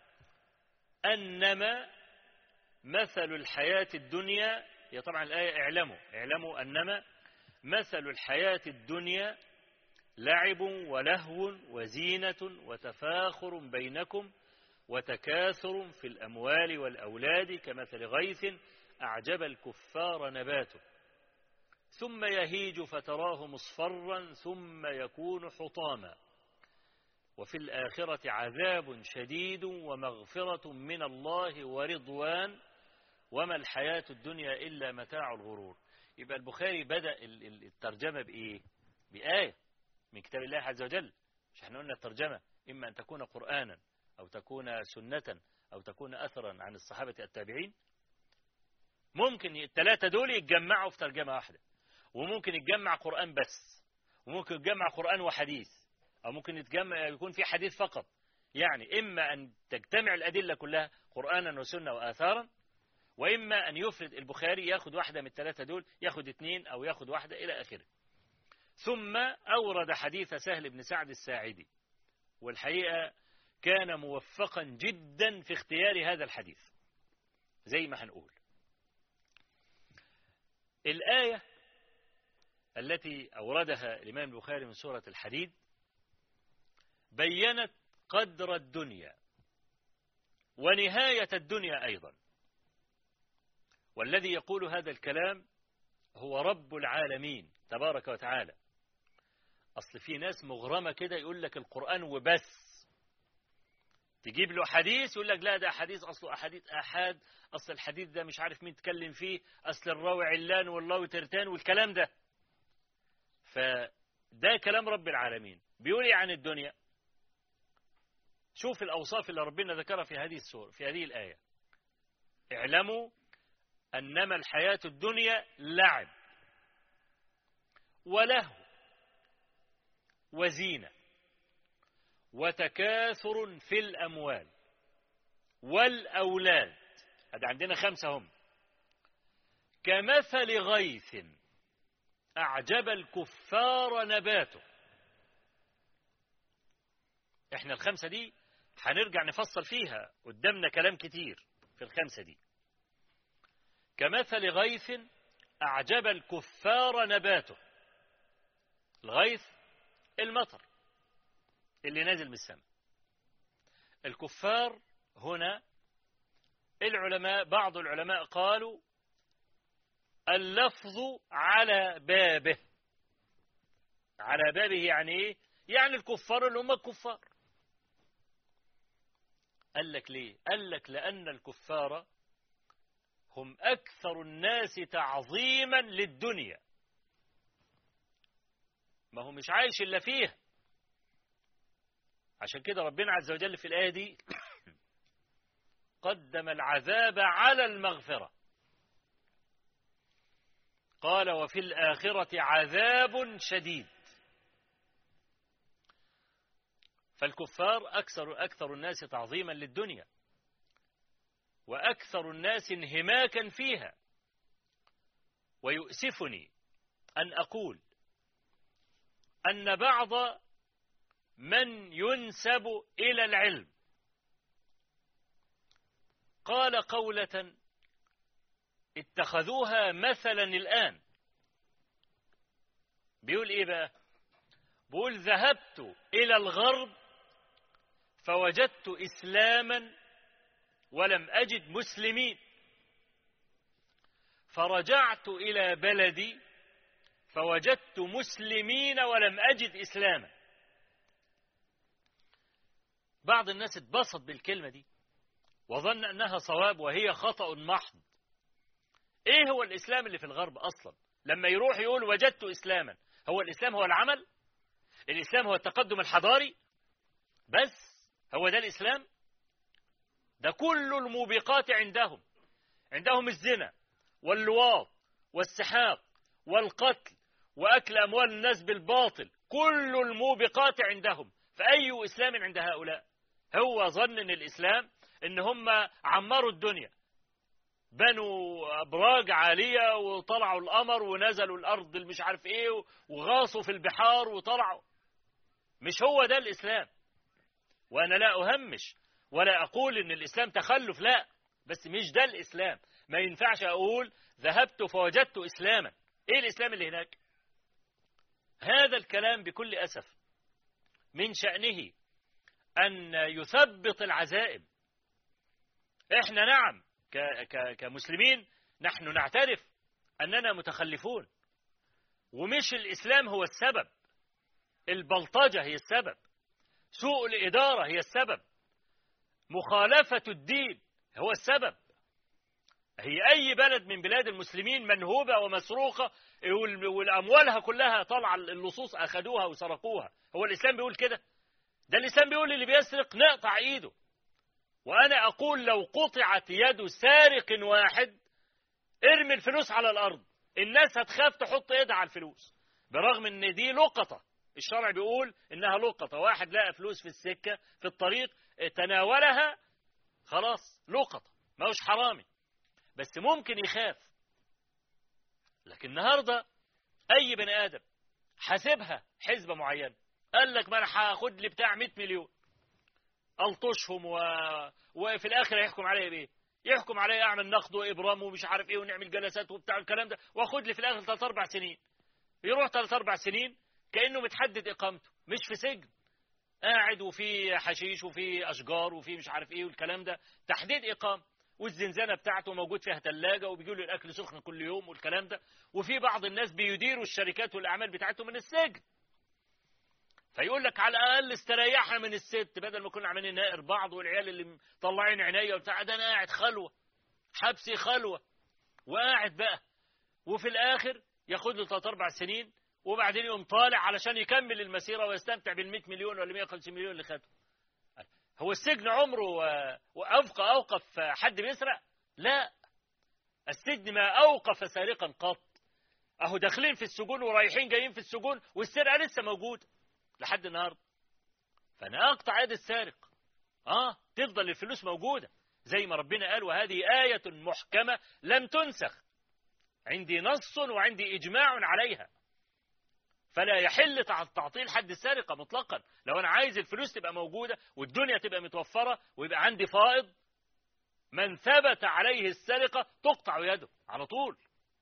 أنما مثل الحياة الدنيا هي طبعا الآية اعلموا اعلموا أنما مثل الحياة الدنيا لعب ولهو وزينة وتفاخر بينكم وتكاثر في الأموال والأولاد كمثل غيث أعجب الكفار نباته ثم يهيج فتراه مصفرا ثم يكون حطاما وفي الآخرة عذاب شديد ومغفرة من الله ورضوان وما الحياة الدنيا إلا متاع الغرور يبقى البخاري بدأ الترجمة بإيه بآية من كتاب الله عز وجل مش احنا قلنا الترجمة إما أن تكون قرآنا أو تكون سنة أو تكون أثرا عن الصحابة التابعين ممكن الثلاثة دول يتجمعوا في ترجمة واحدة وممكن يتجمع قرآن بس وممكن يتجمع قرآن وحديث أو ممكن يتجمع يكون في حديث فقط يعني إما أن تجتمع الأدلة كلها قرآنا وسنة وآثارا وإما أن يفرد البخاري ياخد واحدة من الثلاثة دول ياخد اثنين أو ياخد واحدة إلى آخره ثم أورد حديث سهل بن سعد الساعدي والحقيقة كان موفقا جدا في اختيار هذا الحديث زي ما هنقول الآية التي أوردها الإمام البخاري من سورة الحديد بينت قدر الدنيا ونهاية الدنيا أيضا والذي يقول هذا الكلام هو رب العالمين تبارك وتعالى أصل في ناس مغرمة كده يقول لك القرآن وبس تجيب له حديث يقول لك لا ده حديث أصله أحاديث أحاد أصل الحديث ده مش عارف مين تكلم فيه أصل الراوي علان والله ترتان والكلام ده فده كلام رب العالمين بيقول ايه عن الدنيا شوف الأوصاف اللي ربنا ذكرها في هذه السورة في هذه الآية اعلموا أنما الحياة الدنيا لعب وله وزينة وتكاثر في الأموال والأولاد هذا عندنا خمسة هم كمثل غيث أعجب الكفار نباته احنا الخمسة دي هنرجع نفصل فيها قدامنا كلام كتير في الخمسة دي كمثل غيث أعجب الكفار نباته الغيث المطر اللي نازل من السماء الكفار هنا العلماء بعض العلماء قالوا اللفظ على بابه على بابه يعني ايه يعني الكفار اللي هم الكفار قال لك ليه قال لك لأن الكفار هم أكثر الناس تعظيما للدنيا ما هو مش عايش إلا فيها عشان كده ربنا عز وجل في الآية دي قدم العذاب على المغفرة قال وفي الآخرة عذاب شديد فالكفار أكثر أكثر الناس تعظيما للدنيا وأكثر الناس انهماكا فيها ويؤسفني أن أقول أن بعض من ينسب إلى العلم قال قولة اتخذوها مثلا الآن بيقول إيه بقى بيقول ذهبت إلى الغرب فوجدت إسلاما ولم أجد مسلمين فرجعت إلى بلدي فوجدت مسلمين ولم أجد إسلاما بعض الناس اتبسط بالكلمة دي وظن أنها صواب وهي خطأ محض إيه هو الإسلام اللي في الغرب أصلا لما يروح يقول وجدت إسلاما هو الإسلام هو العمل الإسلام هو التقدم الحضاري بس هو ده الإسلام ده كل الموبقات عندهم عندهم الزنا واللواط والسحاق والقتل وأكل أموال الناس بالباطل كل الموبقات عندهم فأي إسلام عند هؤلاء هو ظن ان الاسلام ان هم عمروا الدنيا بنوا أبراج عالية وطلعوا القمر ونزلوا الأرض مش عارف إيه وغاصوا في البحار وطلعوا مش هو ده الإسلام وأنا لا أهمش ولا أقول إن الإسلام تخلف لا بس مش ده الإسلام ما ينفعش أقول ذهبت فوجدت إسلاما إيه الإسلام اللي هناك هذا الكلام بكل أسف من شأنه أن يثبط العزائم إحنا نعم كمسلمين نحن نعترف أننا متخلفون ومش الإسلام هو السبب البلطجة هي السبب سوء الإدارة هي السبب مخالفة الدين هو السبب هي أي بلد من بلاد المسلمين منهوبة ومسروقة والأموالها كلها طالعة اللصوص أخذوها وسرقوها هو الإسلام بيقول كده ده الإسلام بيقول اللي بيسرق نقطع إيده وأنا أقول لو قطعت يد سارق واحد ارمي الفلوس على الأرض الناس هتخاف تحط ايدها على الفلوس برغم ان دي لقطة الشرع بيقول انها لقطة واحد لقى فلوس في السكة في الطريق تناولها خلاص لقطة ما هوش حرامي بس ممكن يخاف لكن النهاردة اي بني ادم حاسبها حسبة معينة قال لك ما انا هاخد لي بتاع 100 مليون الطشهم و... وفي الاخر هيحكم عليا بايه يحكم عليا اعمل نقد وابرام ومش عارف ايه ونعمل جلسات وبتاع الكلام ده واخد لي في الاخر ثلاث اربع سنين يروح ثلاث اربع سنين كانه متحدد اقامته مش في سجن قاعد وفي حشيش وفي اشجار وفي مش عارف ايه والكلام ده تحديد اقامه والزنزانه بتاعته موجود فيها ثلاجه وبيجوا له الاكل سخن كل يوم والكلام ده وفي بعض الناس بيديروا الشركات والاعمال بتاعتهم من السجن فيقول لك على الاقل استريحها من الست بدل ما كنا عمالين نائر بعض والعيال اللي مطلعين عينيا وبتاع ده انا قاعد خلوه حبسي خلوه وقاعد بقى وفي الاخر ياخد له ثلاث اربع سنين وبعدين يقوم طالع علشان يكمل المسيره ويستمتع بال 100 مليون ولا 150 مليون اللي خده هو السجن عمره وأبقى أوقف حد بيسرق لا السجن ما أوقف سارقا قط أهو داخلين في السجون ورايحين جايين في السجون والسرقة لسه موجودة لحد النهاردة فأنا أقطع يد السارق آه تفضل الفلوس موجودة زي ما ربنا قال وهذه آية محكمة لم تنسخ عندي نص وعندي إجماع عليها فلا يحل تعطيل حد السرقة مطلقا لو أنا عايز الفلوس تبقى موجودة والدنيا تبقى متوفرة ويبقى عندي فائض من ثبت عليه السرقة تقطع يده على طول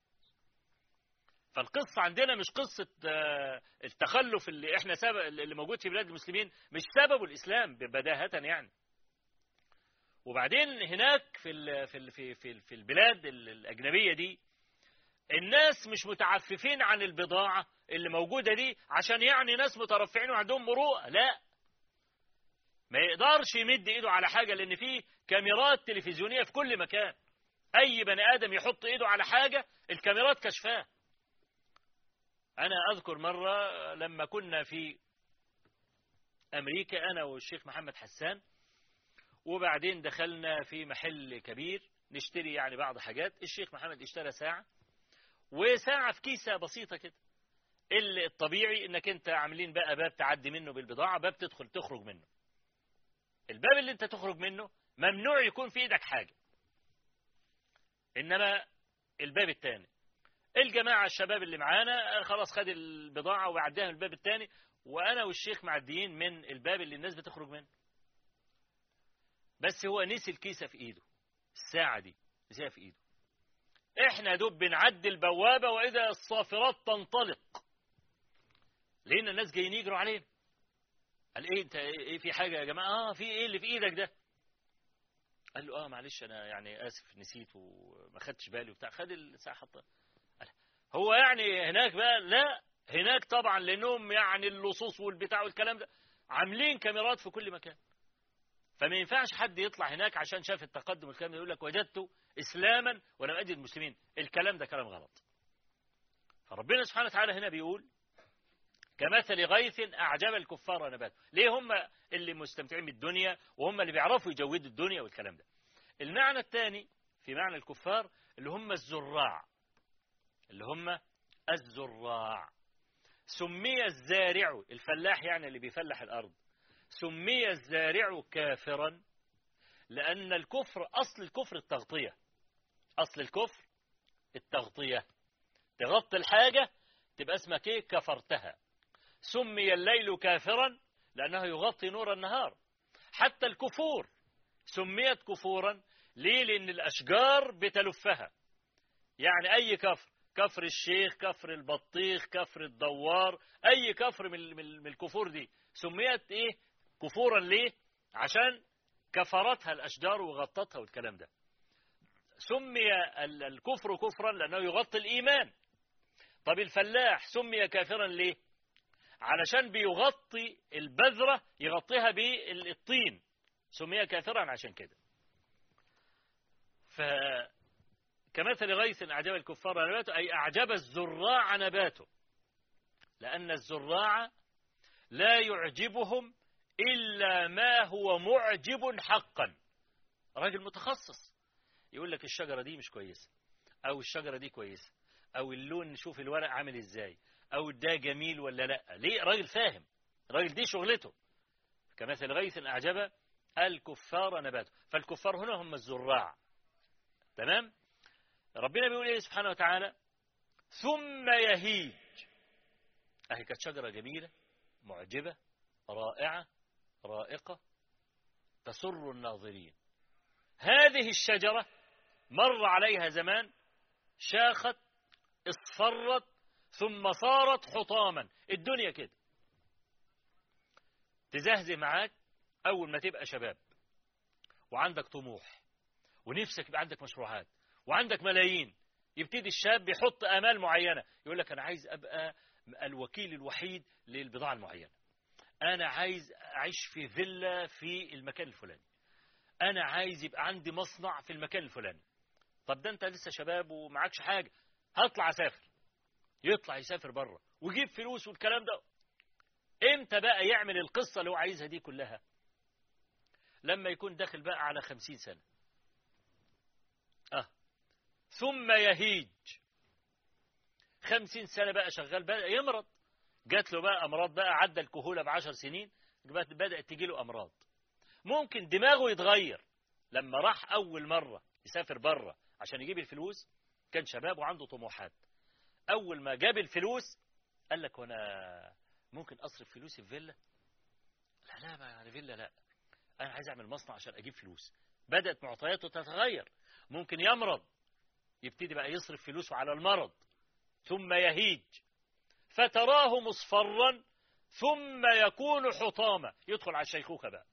فالقصة عندنا مش قصة التخلف اللي احنا سبب اللي موجود في بلاد المسلمين مش سببه الإسلام بداهة يعني وبعدين هناك في في في في البلاد الأجنبية دي الناس مش متعففين عن البضاعة اللي موجودة دي عشان يعني ناس مترفعين وعندهم مروءة لا ما يقدرش يمد ايده على حاجة لان في كاميرات تلفزيونية في كل مكان اي بني ادم يحط ايده على حاجة الكاميرات كشفاه انا اذكر مرة لما كنا في امريكا انا والشيخ محمد حسان وبعدين دخلنا في محل كبير نشتري يعني بعض حاجات الشيخ محمد اشترى ساعة وساعة في كيسة بسيطة كده اللي الطبيعي انك انت عاملين بقى باب تعدي منه بالبضاعة باب تدخل تخرج منه الباب اللي انت تخرج منه ممنوع يكون في ايدك حاجة انما الباب الثاني الجماعة الشباب اللي معانا خلاص خد البضاعة وعديها من الباب الثاني وانا والشيخ معديين من الباب اللي الناس بتخرج منه بس هو نسي الكيسة في ايده الساعة دي نسيها في ايده احنا دوب بنعدي البوابة واذا الصافرات تنطلق لقينا الناس جايين يجروا علينا قال ايه انت ايه في حاجة يا جماعة اه في ايه اللي في ايدك ده قال له اه معلش انا يعني اسف نسيت وما خدتش بالي وبتاع خد الساعة حطها هو يعني هناك بقى لا هناك طبعا لانهم يعني اللصوص والبتاع والكلام ده عاملين كاميرات في كل مكان فما ينفعش حد يطلع هناك عشان شاف التقدم والكلام ده يقول لك وجدت اسلاما ولم اجد مسلمين الكلام ده كلام غلط فربنا سبحانه وتعالى هنا بيقول كمثل غيث أعجب الكفار نباته ليه هم اللي مستمتعين بالدنيا وهم اللي بيعرفوا يجودوا الدنيا والكلام ده المعنى الثاني في معنى الكفار اللي هم الزراع اللي هم الزراع سمي الزارع الفلاح يعني اللي بيفلح الأرض سمي الزارع كافرا لأن الكفر أصل الكفر التغطية أصل الكفر التغطية تغطي الحاجة تبقى اسمك ايه كفرتها سمي الليل كافرا لأنه يغطي نور النهار حتى الكفور سميت كفورا ليه لأن الأشجار بتلفها يعني أي كفر كفر الشيخ كفر البطيخ كفر الدوار أي كفر من الكفور دي سميت إيه كفورا ليه عشان كفرتها الأشجار وغطتها والكلام ده سمي الكفر كفرا لأنه يغطي الإيمان طب الفلاح سمي كافرا ليه علشان بيغطي البذرة يغطيها بالطين سمي كافرا عشان كده فكمثل غيث أعجب الكفار نباته أي أعجب الزراع نباته لأن الزراع لا يعجبهم إلا ما هو معجب حقا راجل متخصص يقول لك الشجرة دي مش كويسة أو الشجرة دي كويسة أو اللون نشوف الورق عامل إزاي أو ده جميل ولا لا ليه راجل فاهم راجل دي شغلته كمثل غيث أعجب الكفار نباته فالكفار هنا هم الزراع تمام ربنا بيقول إيه سبحانه وتعالى ثم يهيج أهي كانت شجرة جميلة معجبة رائعة رائقة تسر الناظرين هذه الشجرة مر عليها زمان شاخت اصفرت ثم صارت حطاما الدنيا كده تزهزه معاك أول ما تبقى شباب وعندك طموح ونفسك يبقى عندك مشروعات وعندك ملايين يبتدي الشاب يحط آمال معينة يقول لك أنا عايز أبقى الوكيل الوحيد للبضاعة المعينة أنا عايز أعيش في فيلا في المكان الفلاني أنا عايز يبقى عندي مصنع في المكان الفلاني طب ده أنت لسه شباب ومعكش حاجة هطلع أسافر يطلع يسافر بره ويجيب فلوس والكلام ده امتى بقى يعمل القصة اللي هو عايزها دي كلها لما يكون داخل بقى على خمسين سنة اه ثم يهيج خمسين سنة بقى شغال بقى يمرض جات له بقى أمراض بقى عدى الكهولة بعشر سنين بدأت تجي له أمراض ممكن دماغه يتغير لما راح أول مرة يسافر بره عشان يجيب الفلوس كان شباب وعنده طموحات أول ما جاب الفلوس قال لك وانا ممكن أصرف فلوسي في فيلا لا لا ما يعني فيلا لا أنا عايز أعمل مصنع عشان أجيب فلوس بدأت معطياته تتغير ممكن يمرض يبتدي بقى يصرف فلوسه على المرض ثم يهيج فتراه مصفرا ثم يكون حطاما يدخل على الشيخوخة بقى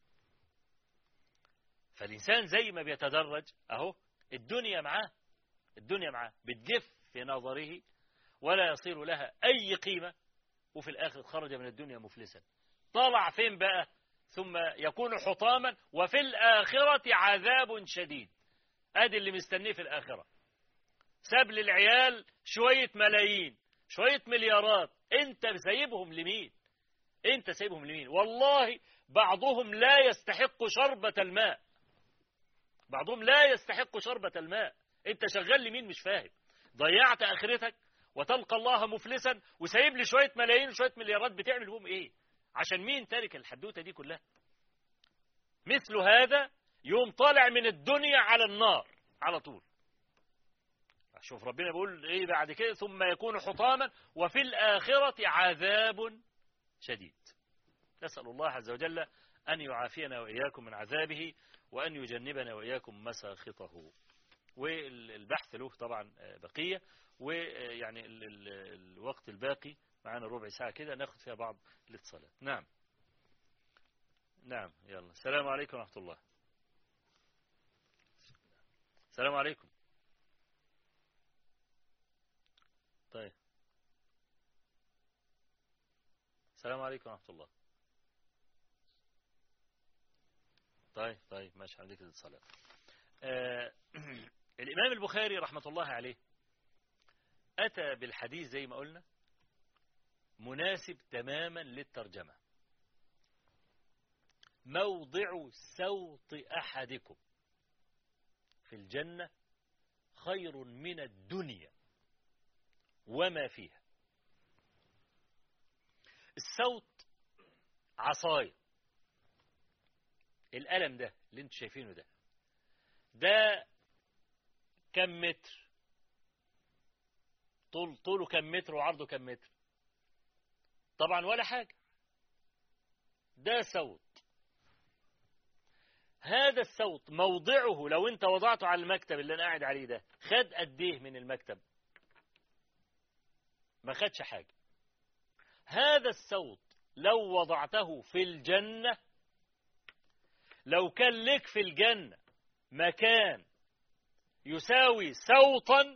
فالإنسان زي ما بيتدرج أهو الدنيا معاه الدنيا معاه بتجف في نظره ولا يصير لها أي قيمة وفي الآخر خرج من الدنيا مفلسا طلع فين بقى ثم يكون حطاما وفي الآخرة عذاب شديد ادي اللي مستنيه في الآخرة ساب للعيال شوية ملايين شوية مليارات انت سايبهم لمين انت سايبهم لمين والله بعضهم لا يستحق شربة الماء بعضهم لا يستحق شربة الماء انت شغال لمين مش فاهم ضيعت اخرتك وتلقى الله مفلسا وسايب لي شوية ملايين وشوية مليارات بتعمل بهم ايه عشان مين تارك الحدوتة دي كلها مثل هذا يوم طالع من الدنيا على النار على طول شوف ربنا بيقول ايه بعد كده ثم يكون حطاما وفي الآخرة عذاب شديد نسأل الله عز وجل أن يعافينا وإياكم من عذابه وأن يجنبنا وإياكم مساخطه والبحث له طبعا بقية ويعني الوقت الباقي معانا ربع ساعة كده ناخد فيها بعض الاتصالات نعم نعم يلا السلام عليكم ورحمة الله السلام عليكم طيب السلام عليكم ورحمة الله طيب طيب ماشي عندك الاتصالات آه الإمام البخاري رحمة الله عليه أتى بالحديث زي ما قلنا مناسب تماما للترجمة موضع سوط أحدكم في الجنة خير من الدنيا وما فيها السوط عصاية الألم ده اللي انتوا شايفينه ده ده كم متر طول طوله كم متر وعرضه كم متر طبعا ولا حاجة ده صوت هذا الصوت موضعه لو انت وضعته على المكتب اللي انا قاعد عليه ده خد قد ايه من المكتب ما خدش حاجة هذا الصوت لو وضعته في الجنة لو كان لك في الجنة مكان يساوي صوتا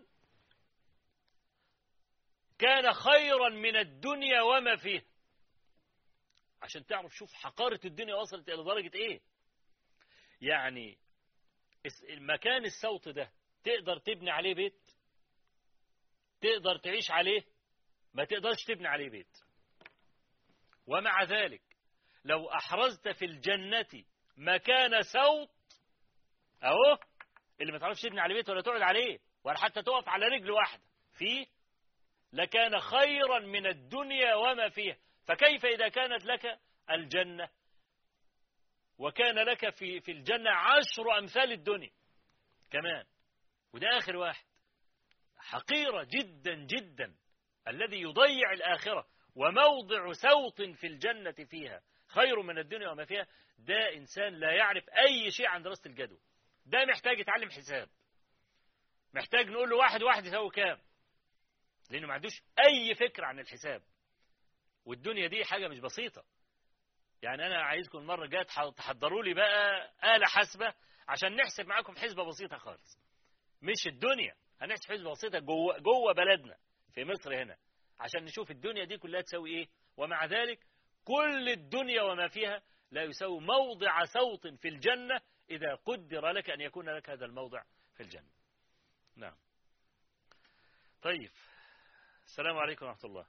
كان خيرا من الدنيا وما فيها عشان تعرف شوف حقارة الدنيا وصلت إلى درجة إيه يعني مكان الصوت ده تقدر تبني عليه بيت تقدر تعيش عليه ما تقدرش تبني عليه بيت ومع ذلك لو أحرزت في الجنة مكان صوت أهو اللي ما تعرفش تبني عليه بيت ولا تقعد عليه ولا حتى تقف على رجل واحدة فيه لكان خيرا من الدنيا وما فيها فكيف إذا كانت لك الجنة وكان لك في في الجنة عشر أمثال الدنيا كمان وده آخر واحد حقيرة جدا جدا الذي يضيع الآخرة وموضع صوت في الجنة فيها خير من الدنيا وما فيها ده إنسان لا يعرف أي شيء عن دراسة الجدوى ده محتاج يتعلم حساب محتاج نقول له واحد واحد يساوي كام لأنه ما عندوش أي فكرة عن الحساب والدنيا دي حاجة مش بسيطة يعني أنا عايزكم المرة الجاية تحضروا لي بقى آلة حاسبة عشان نحسب معاكم حسبة بسيطة خالص مش الدنيا هنحسب حسبة بسيطة جوه جوه بلدنا في مصر هنا عشان نشوف الدنيا دي كلها تساوي ايه ومع ذلك كل الدنيا وما فيها لا يساوي موضع صوت في الجنة إذا قدر لك أن يكون لك هذا الموضع في الجنة نعم طيب السلام عليكم ورحمة الله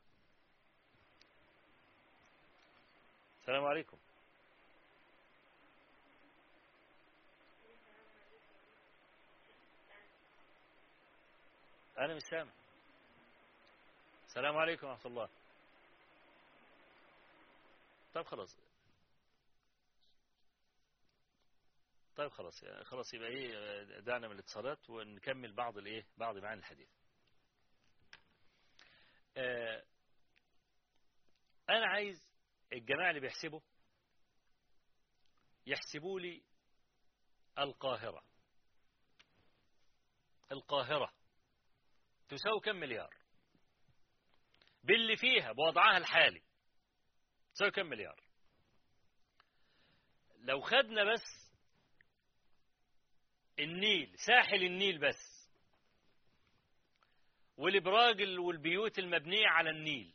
السلام عليكم أنا مش سامع السلام عليكم ورحمة الله طيب خلاص طيب خلاص خلاص يبقى ايه دعنا من الاتصالات ونكمل بعض الايه بعض معاني الحديث آه انا عايز الجماعة اللي بيحسبوا يحسبوا لي القاهرة القاهرة تساوي كم مليار باللي فيها بوضعها الحالي تساوي كم مليار لو خدنا بس النيل ساحل النيل بس والابراج والبيوت المبنية على النيل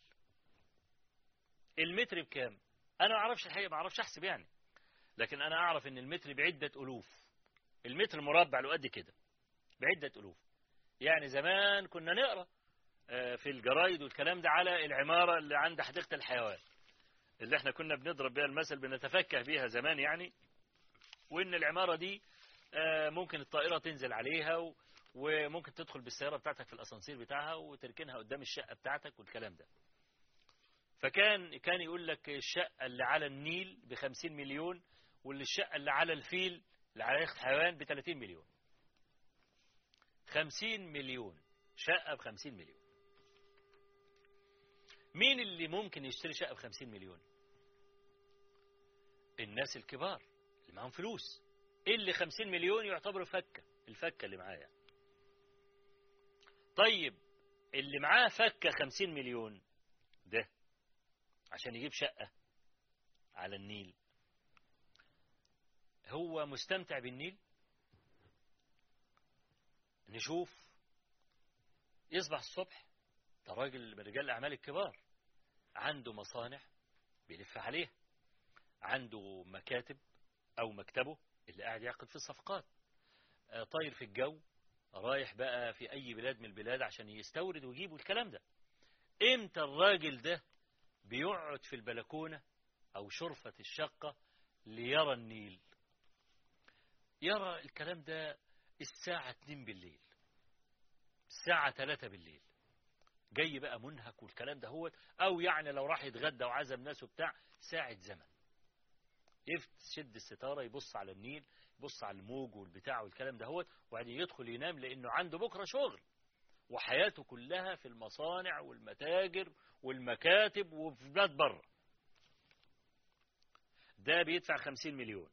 المتر بكام انا ما اعرفش الحقيقة ما اعرفش احسب يعني لكن انا اعرف ان المتر بعدة الوف المتر مربع له قد كده بعدة الوف يعني زمان كنا نقرأ في الجرايد والكلام ده على العمارة اللي عند حديقة الحيوان اللي احنا كنا بنضرب بها المثل بنتفكه بيها زمان يعني وان العمارة دي ممكن الطائرة تنزل عليها وممكن تدخل بالسيارة بتاعتك في الأسانسير بتاعها وتركنها قدام الشقة بتاعتك والكلام ده فكان كان يقول لك الشقة اللي على النيل بخمسين مليون واللي الشقة اللي على الفيل اللي على الحيوان بثلاثين مليون خمسين مليون شقة بخمسين مليون مين اللي ممكن يشتري شقة بخمسين مليون الناس الكبار اللي معاهم فلوس اللي خمسين مليون يعتبروا فكة الفكة اللي معايا طيب اللي معاه فكة خمسين مليون ده عشان يجيب شقة على النيل هو مستمتع بالنيل نشوف يصبح الصبح ده راجل من رجال الأعمال الكبار عنده مصانع بيلف عليها عنده مكاتب أو مكتبه اللي قاعد يعقد في الصفقات طاير في الجو رايح بقى في أي بلاد من البلاد عشان يستورد ويجيب الكلام ده امتى الراجل ده بيقعد في البلكونة أو شرفة الشقة ليرى النيل يرى الكلام ده الساعة 2 بالليل الساعة 3 بالليل جاي بقى منهك والكلام ده هو أو يعني لو راح يتغدى وعزم ناس وبتاع ساعة زمن يشد الستارة يبص على النيل يبص على الموج والبتاع والكلام ده هو وبعدين يدخل ينام لأنه عنده بكرة شغل وحياته كلها في المصانع والمتاجر والمكاتب وفي بلاد بره ده بيدفع خمسين مليون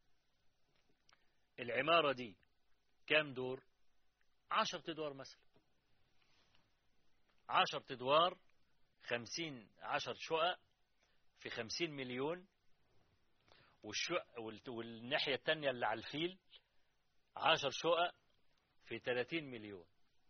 العمارة دي كام دور عشر ادوار مثلا عشر ادوار خمسين عشر شقق في خمسين مليون والشقق والناحية التانية اللي على الفيل عشر شقق في تلاتين مليون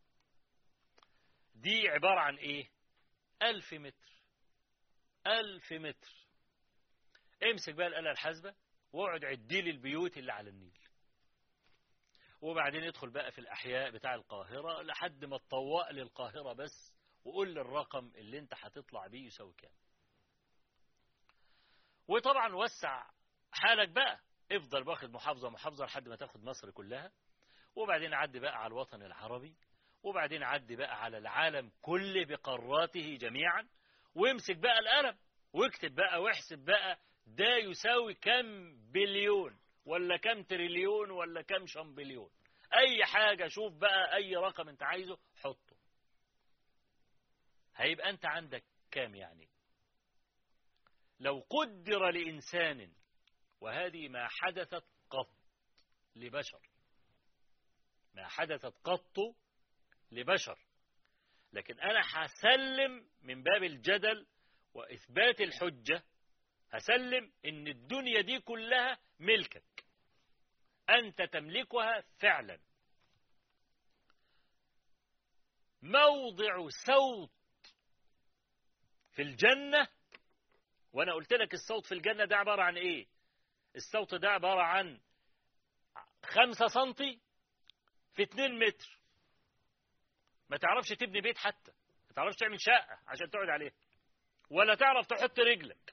دي عبارة عن ايه ألف متر ألف متر امسك بقى الآلة الحاسبة واقعد عدي لي البيوت اللي على النيل وبعدين ادخل بقى في الأحياء بتاع القاهرة لحد ما تطوق للقاهرة بس وقول لي الرقم اللي انت هتطلع بيه يساوي كام وطبعا وسع حالك بقى افضل واخد محافظة محافظة لحد ما تاخد مصر كلها وبعدين عدي بقى على الوطن العربي وبعدين عدي بقى على العالم كله بقاراته جميعا وامسك بقى القلم واكتب بقى واحسب بقى ده يساوي كم بليون ولا كم تريليون ولا كم شمبليون اي حاجة شوف بقى اي رقم انت عايزه حطه هيبقى انت عندك كام يعني لو قدر لإنسان وهذه ما حدثت قط لبشر ما حدثت قط لبشر لكن أنا هسلم من باب الجدل وإثبات الحجة هسلم إن الدنيا دي كلها ملكك أنت تملكها فعلا موضع صوت في الجنة وأنا قلت لك الصوت في الجنة ده عبارة عن إيه الصوت ده عبارة عن خمسة سنتي في اتنين متر ما تعرفش تبني بيت حتى ما تعرفش تعمل شقة عشان تقعد عليها ولا تعرف تحط رجلك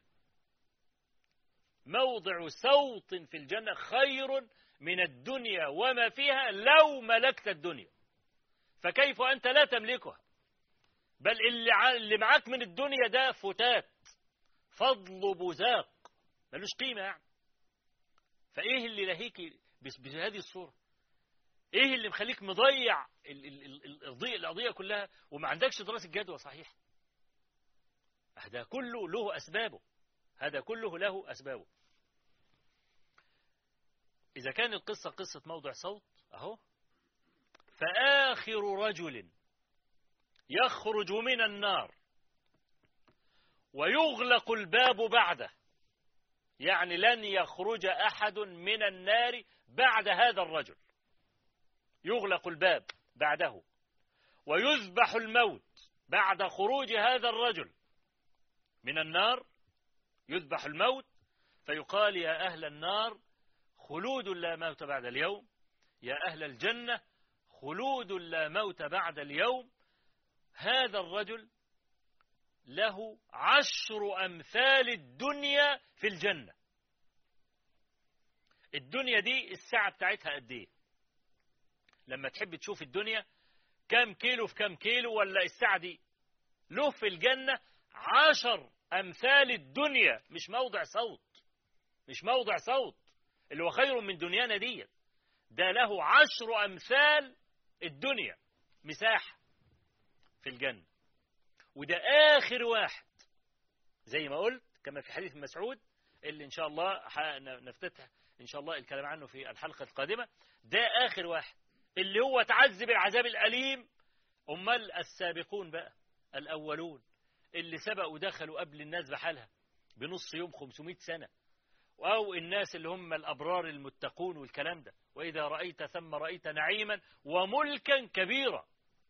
موضع صوت في الجنة خير من الدنيا وما فيها لو ملكت الدنيا فكيف أنت لا تملكها بل اللي, اللي معاك من الدنيا ده فتات فضل بزاق ملوش قيمة يعني فإيه اللي لهيك بهذه الصورة إيه اللي مخليك مضيع القضية كلها وما عندكش دراسة جدوى صحيح هذا كله له أسبابه هذا كله له أسبابه إذا كان القصة قصة موضع صوت أهو فآخر رجل يخرج من النار ويغلق الباب بعده يعني لن يخرج أحد من النار بعد هذا الرجل يغلق الباب بعده ويذبح الموت بعد خروج هذا الرجل من النار يذبح الموت فيقال يا أهل النار خلود لا موت بعد اليوم يا أهل الجنة خلود لا موت بعد اليوم هذا الرجل له عشر أمثال الدنيا في الجنة الدنيا دي الساعة بتاعتها قد ايه لما تحب تشوف الدنيا كم كيلو في كم كيلو ولا الساعة دي له في الجنة عشر أمثال الدنيا مش موضع صوت مش موضع صوت اللي هو خير من دنيانا دي ده له عشر أمثال الدنيا مساحة في الجنة وده آخر واحد زي ما قلت كما في حديث مسعود اللي إن شاء الله نفتتح إن شاء الله الكلام عنه في الحلقة القادمة ده آخر واحد اللي هو تعذب العذاب الأليم أمال السابقون بقى الأولون اللي سبقوا ودخلوا قبل الناس بحالها بنص يوم 500 سنة أو الناس اللي هم الأبرار المتقون والكلام ده وإذا رأيت ثم رأيت نعيما وملكا كبيرا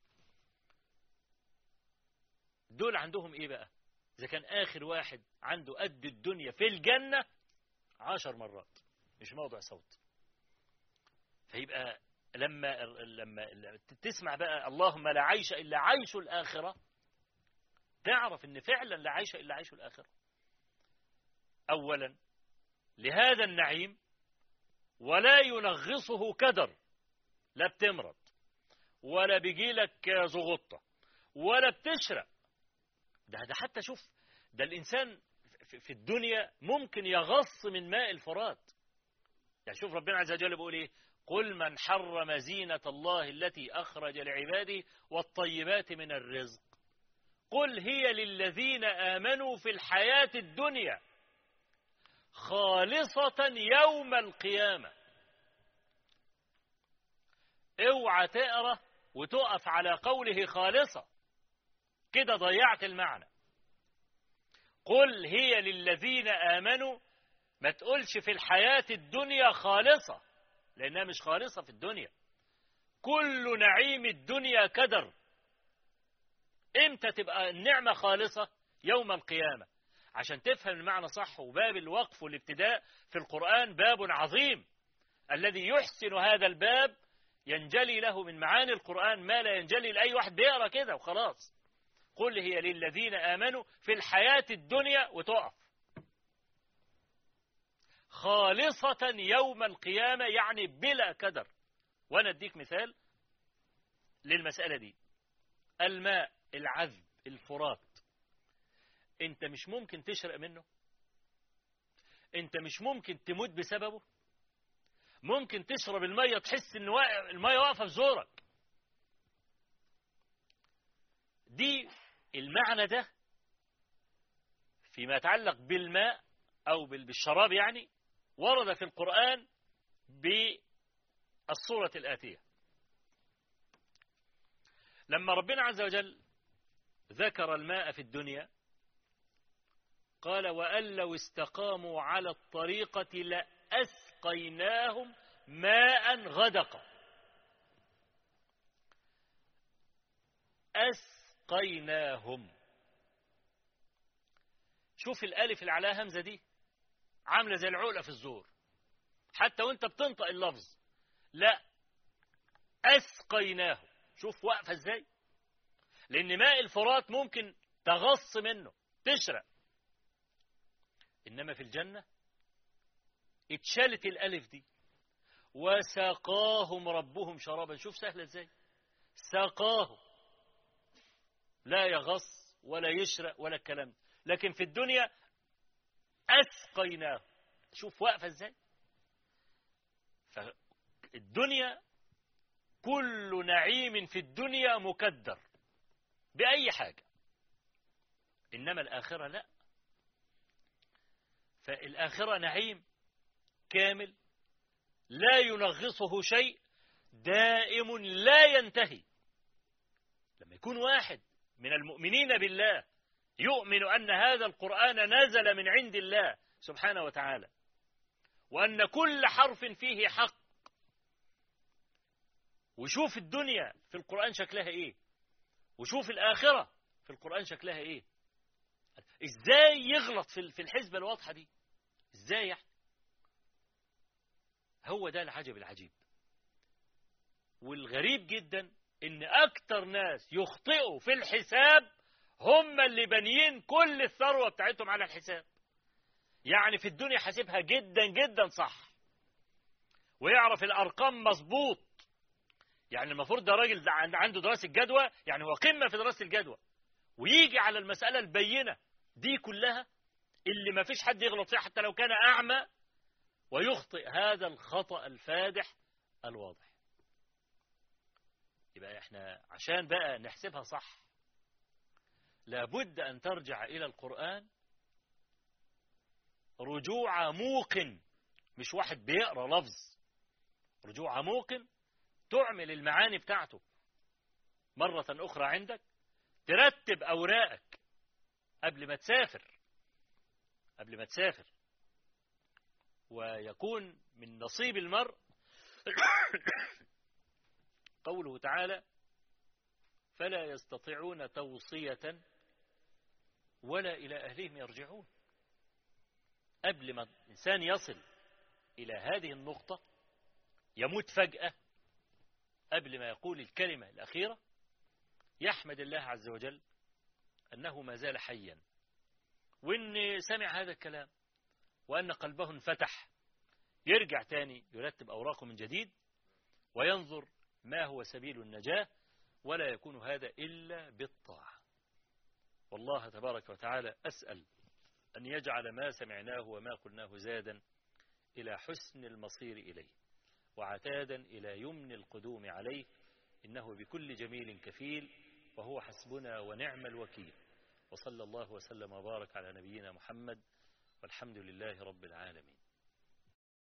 دول عندهم إيه بقى إذا كان آخر واحد عنده قد الدنيا في الجنة عشر مرات مش موضع صوت فيبقى لما لما تسمع بقى اللهم لا عيش إلا عيش الآخرة تعرف ان فعلا لا عيش إلا عيش الآخرة أولا لهذا النعيم ولا ينغصه كدر لا بتمرض ولا بيجيلك زغطة ولا بتشرق ده ده حتى شوف ده الإنسان في في الدنيا ممكن يغص من ماء الفرات يعني شوف ربنا عز وجل بيقول ايه قل من حرم زينة الله التي أخرج لعباده والطيبات من الرزق قل هي للذين آمنوا في الحياة الدنيا خالصة يوم القيامة اوعى تقرا وتقف على قوله خالصة كده ضيعت المعنى قل هي للذين آمنوا ما تقولش في الحياة الدنيا خالصة لأنها مش خالصة في الدنيا كل نعيم الدنيا كدر امتى تبقى النعمة خالصة يوم القيامة عشان تفهم المعنى صح وباب الوقف والابتداء في القرآن باب عظيم الذي يحسن هذا الباب ينجلي له من معاني القرآن ما لا ينجلي لأي واحد بيقرأ كده وخلاص قل هي للذين آمنوا في الحياة الدنيا وتقف خالصة يوم القيامة يعني بلا كدر وأنا أديك مثال للمسألة دي الماء العذب الفرات انت مش ممكن تشرق منه انت مش ممكن تموت بسببه ممكن تشرب المية تحس ان المية واقفة في زورك دي المعنى ده فيما يتعلق بالماء او بالشراب يعني ورد في القرآن بالصورة الآتية لما ربنا عز وجل ذكر الماء في الدنيا قال وأن لو استقاموا على الطريقة لأسقيناهم ماء غدقا أسقيناهم شوف الألف اللي عليها همزة دي عاملة زي العقلة في الزور حتى وانت بتنطق اللفظ لا أسقيناه شوف واقفة ازاي لأن ماء الفرات ممكن تغص منه تشرق إنما في الجنة اتشالت الألف دي وسقاهم ربهم شرابا شوف سهلة ازاي سقاهم لا يغص ولا يشرق ولا الكلام ده لكن في الدنيا أسقيناه شوف واقفة ازاي فالدنيا كل نعيم في الدنيا مكدر بأي حاجة إنما الآخرة لا فالآخرة نعيم كامل لا ينغصه شيء دائم لا ينتهي لما يكون واحد من المؤمنين بالله يؤمن أن هذا القرآن نزل من عند الله سبحانه وتعالى وأن كل حرف فيه حق وشوف الدنيا في القرآن شكلها إيه وشوف الآخرة في القرآن شكلها إيه إزاي يغلط في الحسبة الواضحة دي إزاي يعني هو ده العجب العجيب والغريب جدا ان اكتر ناس يخطئوا في الحساب هم اللي بانيين كل الثروة بتاعتهم على الحساب يعني في الدنيا حاسبها جدا جدا صح ويعرف الارقام مظبوط يعني المفروض ده راجل عنده دراسة جدوى يعني هو قمة في دراسة الجدوى ويجي على المسألة البينة دي كلها اللي ما فيش حد يغلط فيها حتى لو كان أعمى ويخطئ هذا الخطأ الفادح الواضح يبقى احنا عشان بقى نحسبها صح لابد أن ترجع إلى القرآن رجوع موقن مش واحد بيقرأ لفظ رجوع موقن تعمل المعاني بتاعته مرة أخرى عندك ترتب أوراقك قبل ما تسافر قبل ما تسافر ويكون من نصيب المرء قوله تعالى فلا يستطيعون توصية ولا إلى أهلهم يرجعون قبل ما الإنسان يصل إلى هذه النقطة يموت فجأة قبل ما يقول الكلمة الأخيرة يحمد الله عز وجل أنه ما زال حيا وإن سمع هذا الكلام وأن قلبه انفتح يرجع تاني يرتب أوراقه من جديد وينظر ما هو سبيل النجاة ولا يكون هذا إلا بالطاعة والله تبارك وتعالى أسأل أن يجعل ما سمعناه وما قلناه زادا إلى حسن المصير إليه وعتادا إلى يمن القدوم عليه إنه بكل جميل كفيل وهو حسبنا ونعم الوكيل وصلى الله وسلم وبارك على نبينا محمد والحمد لله رب العالمين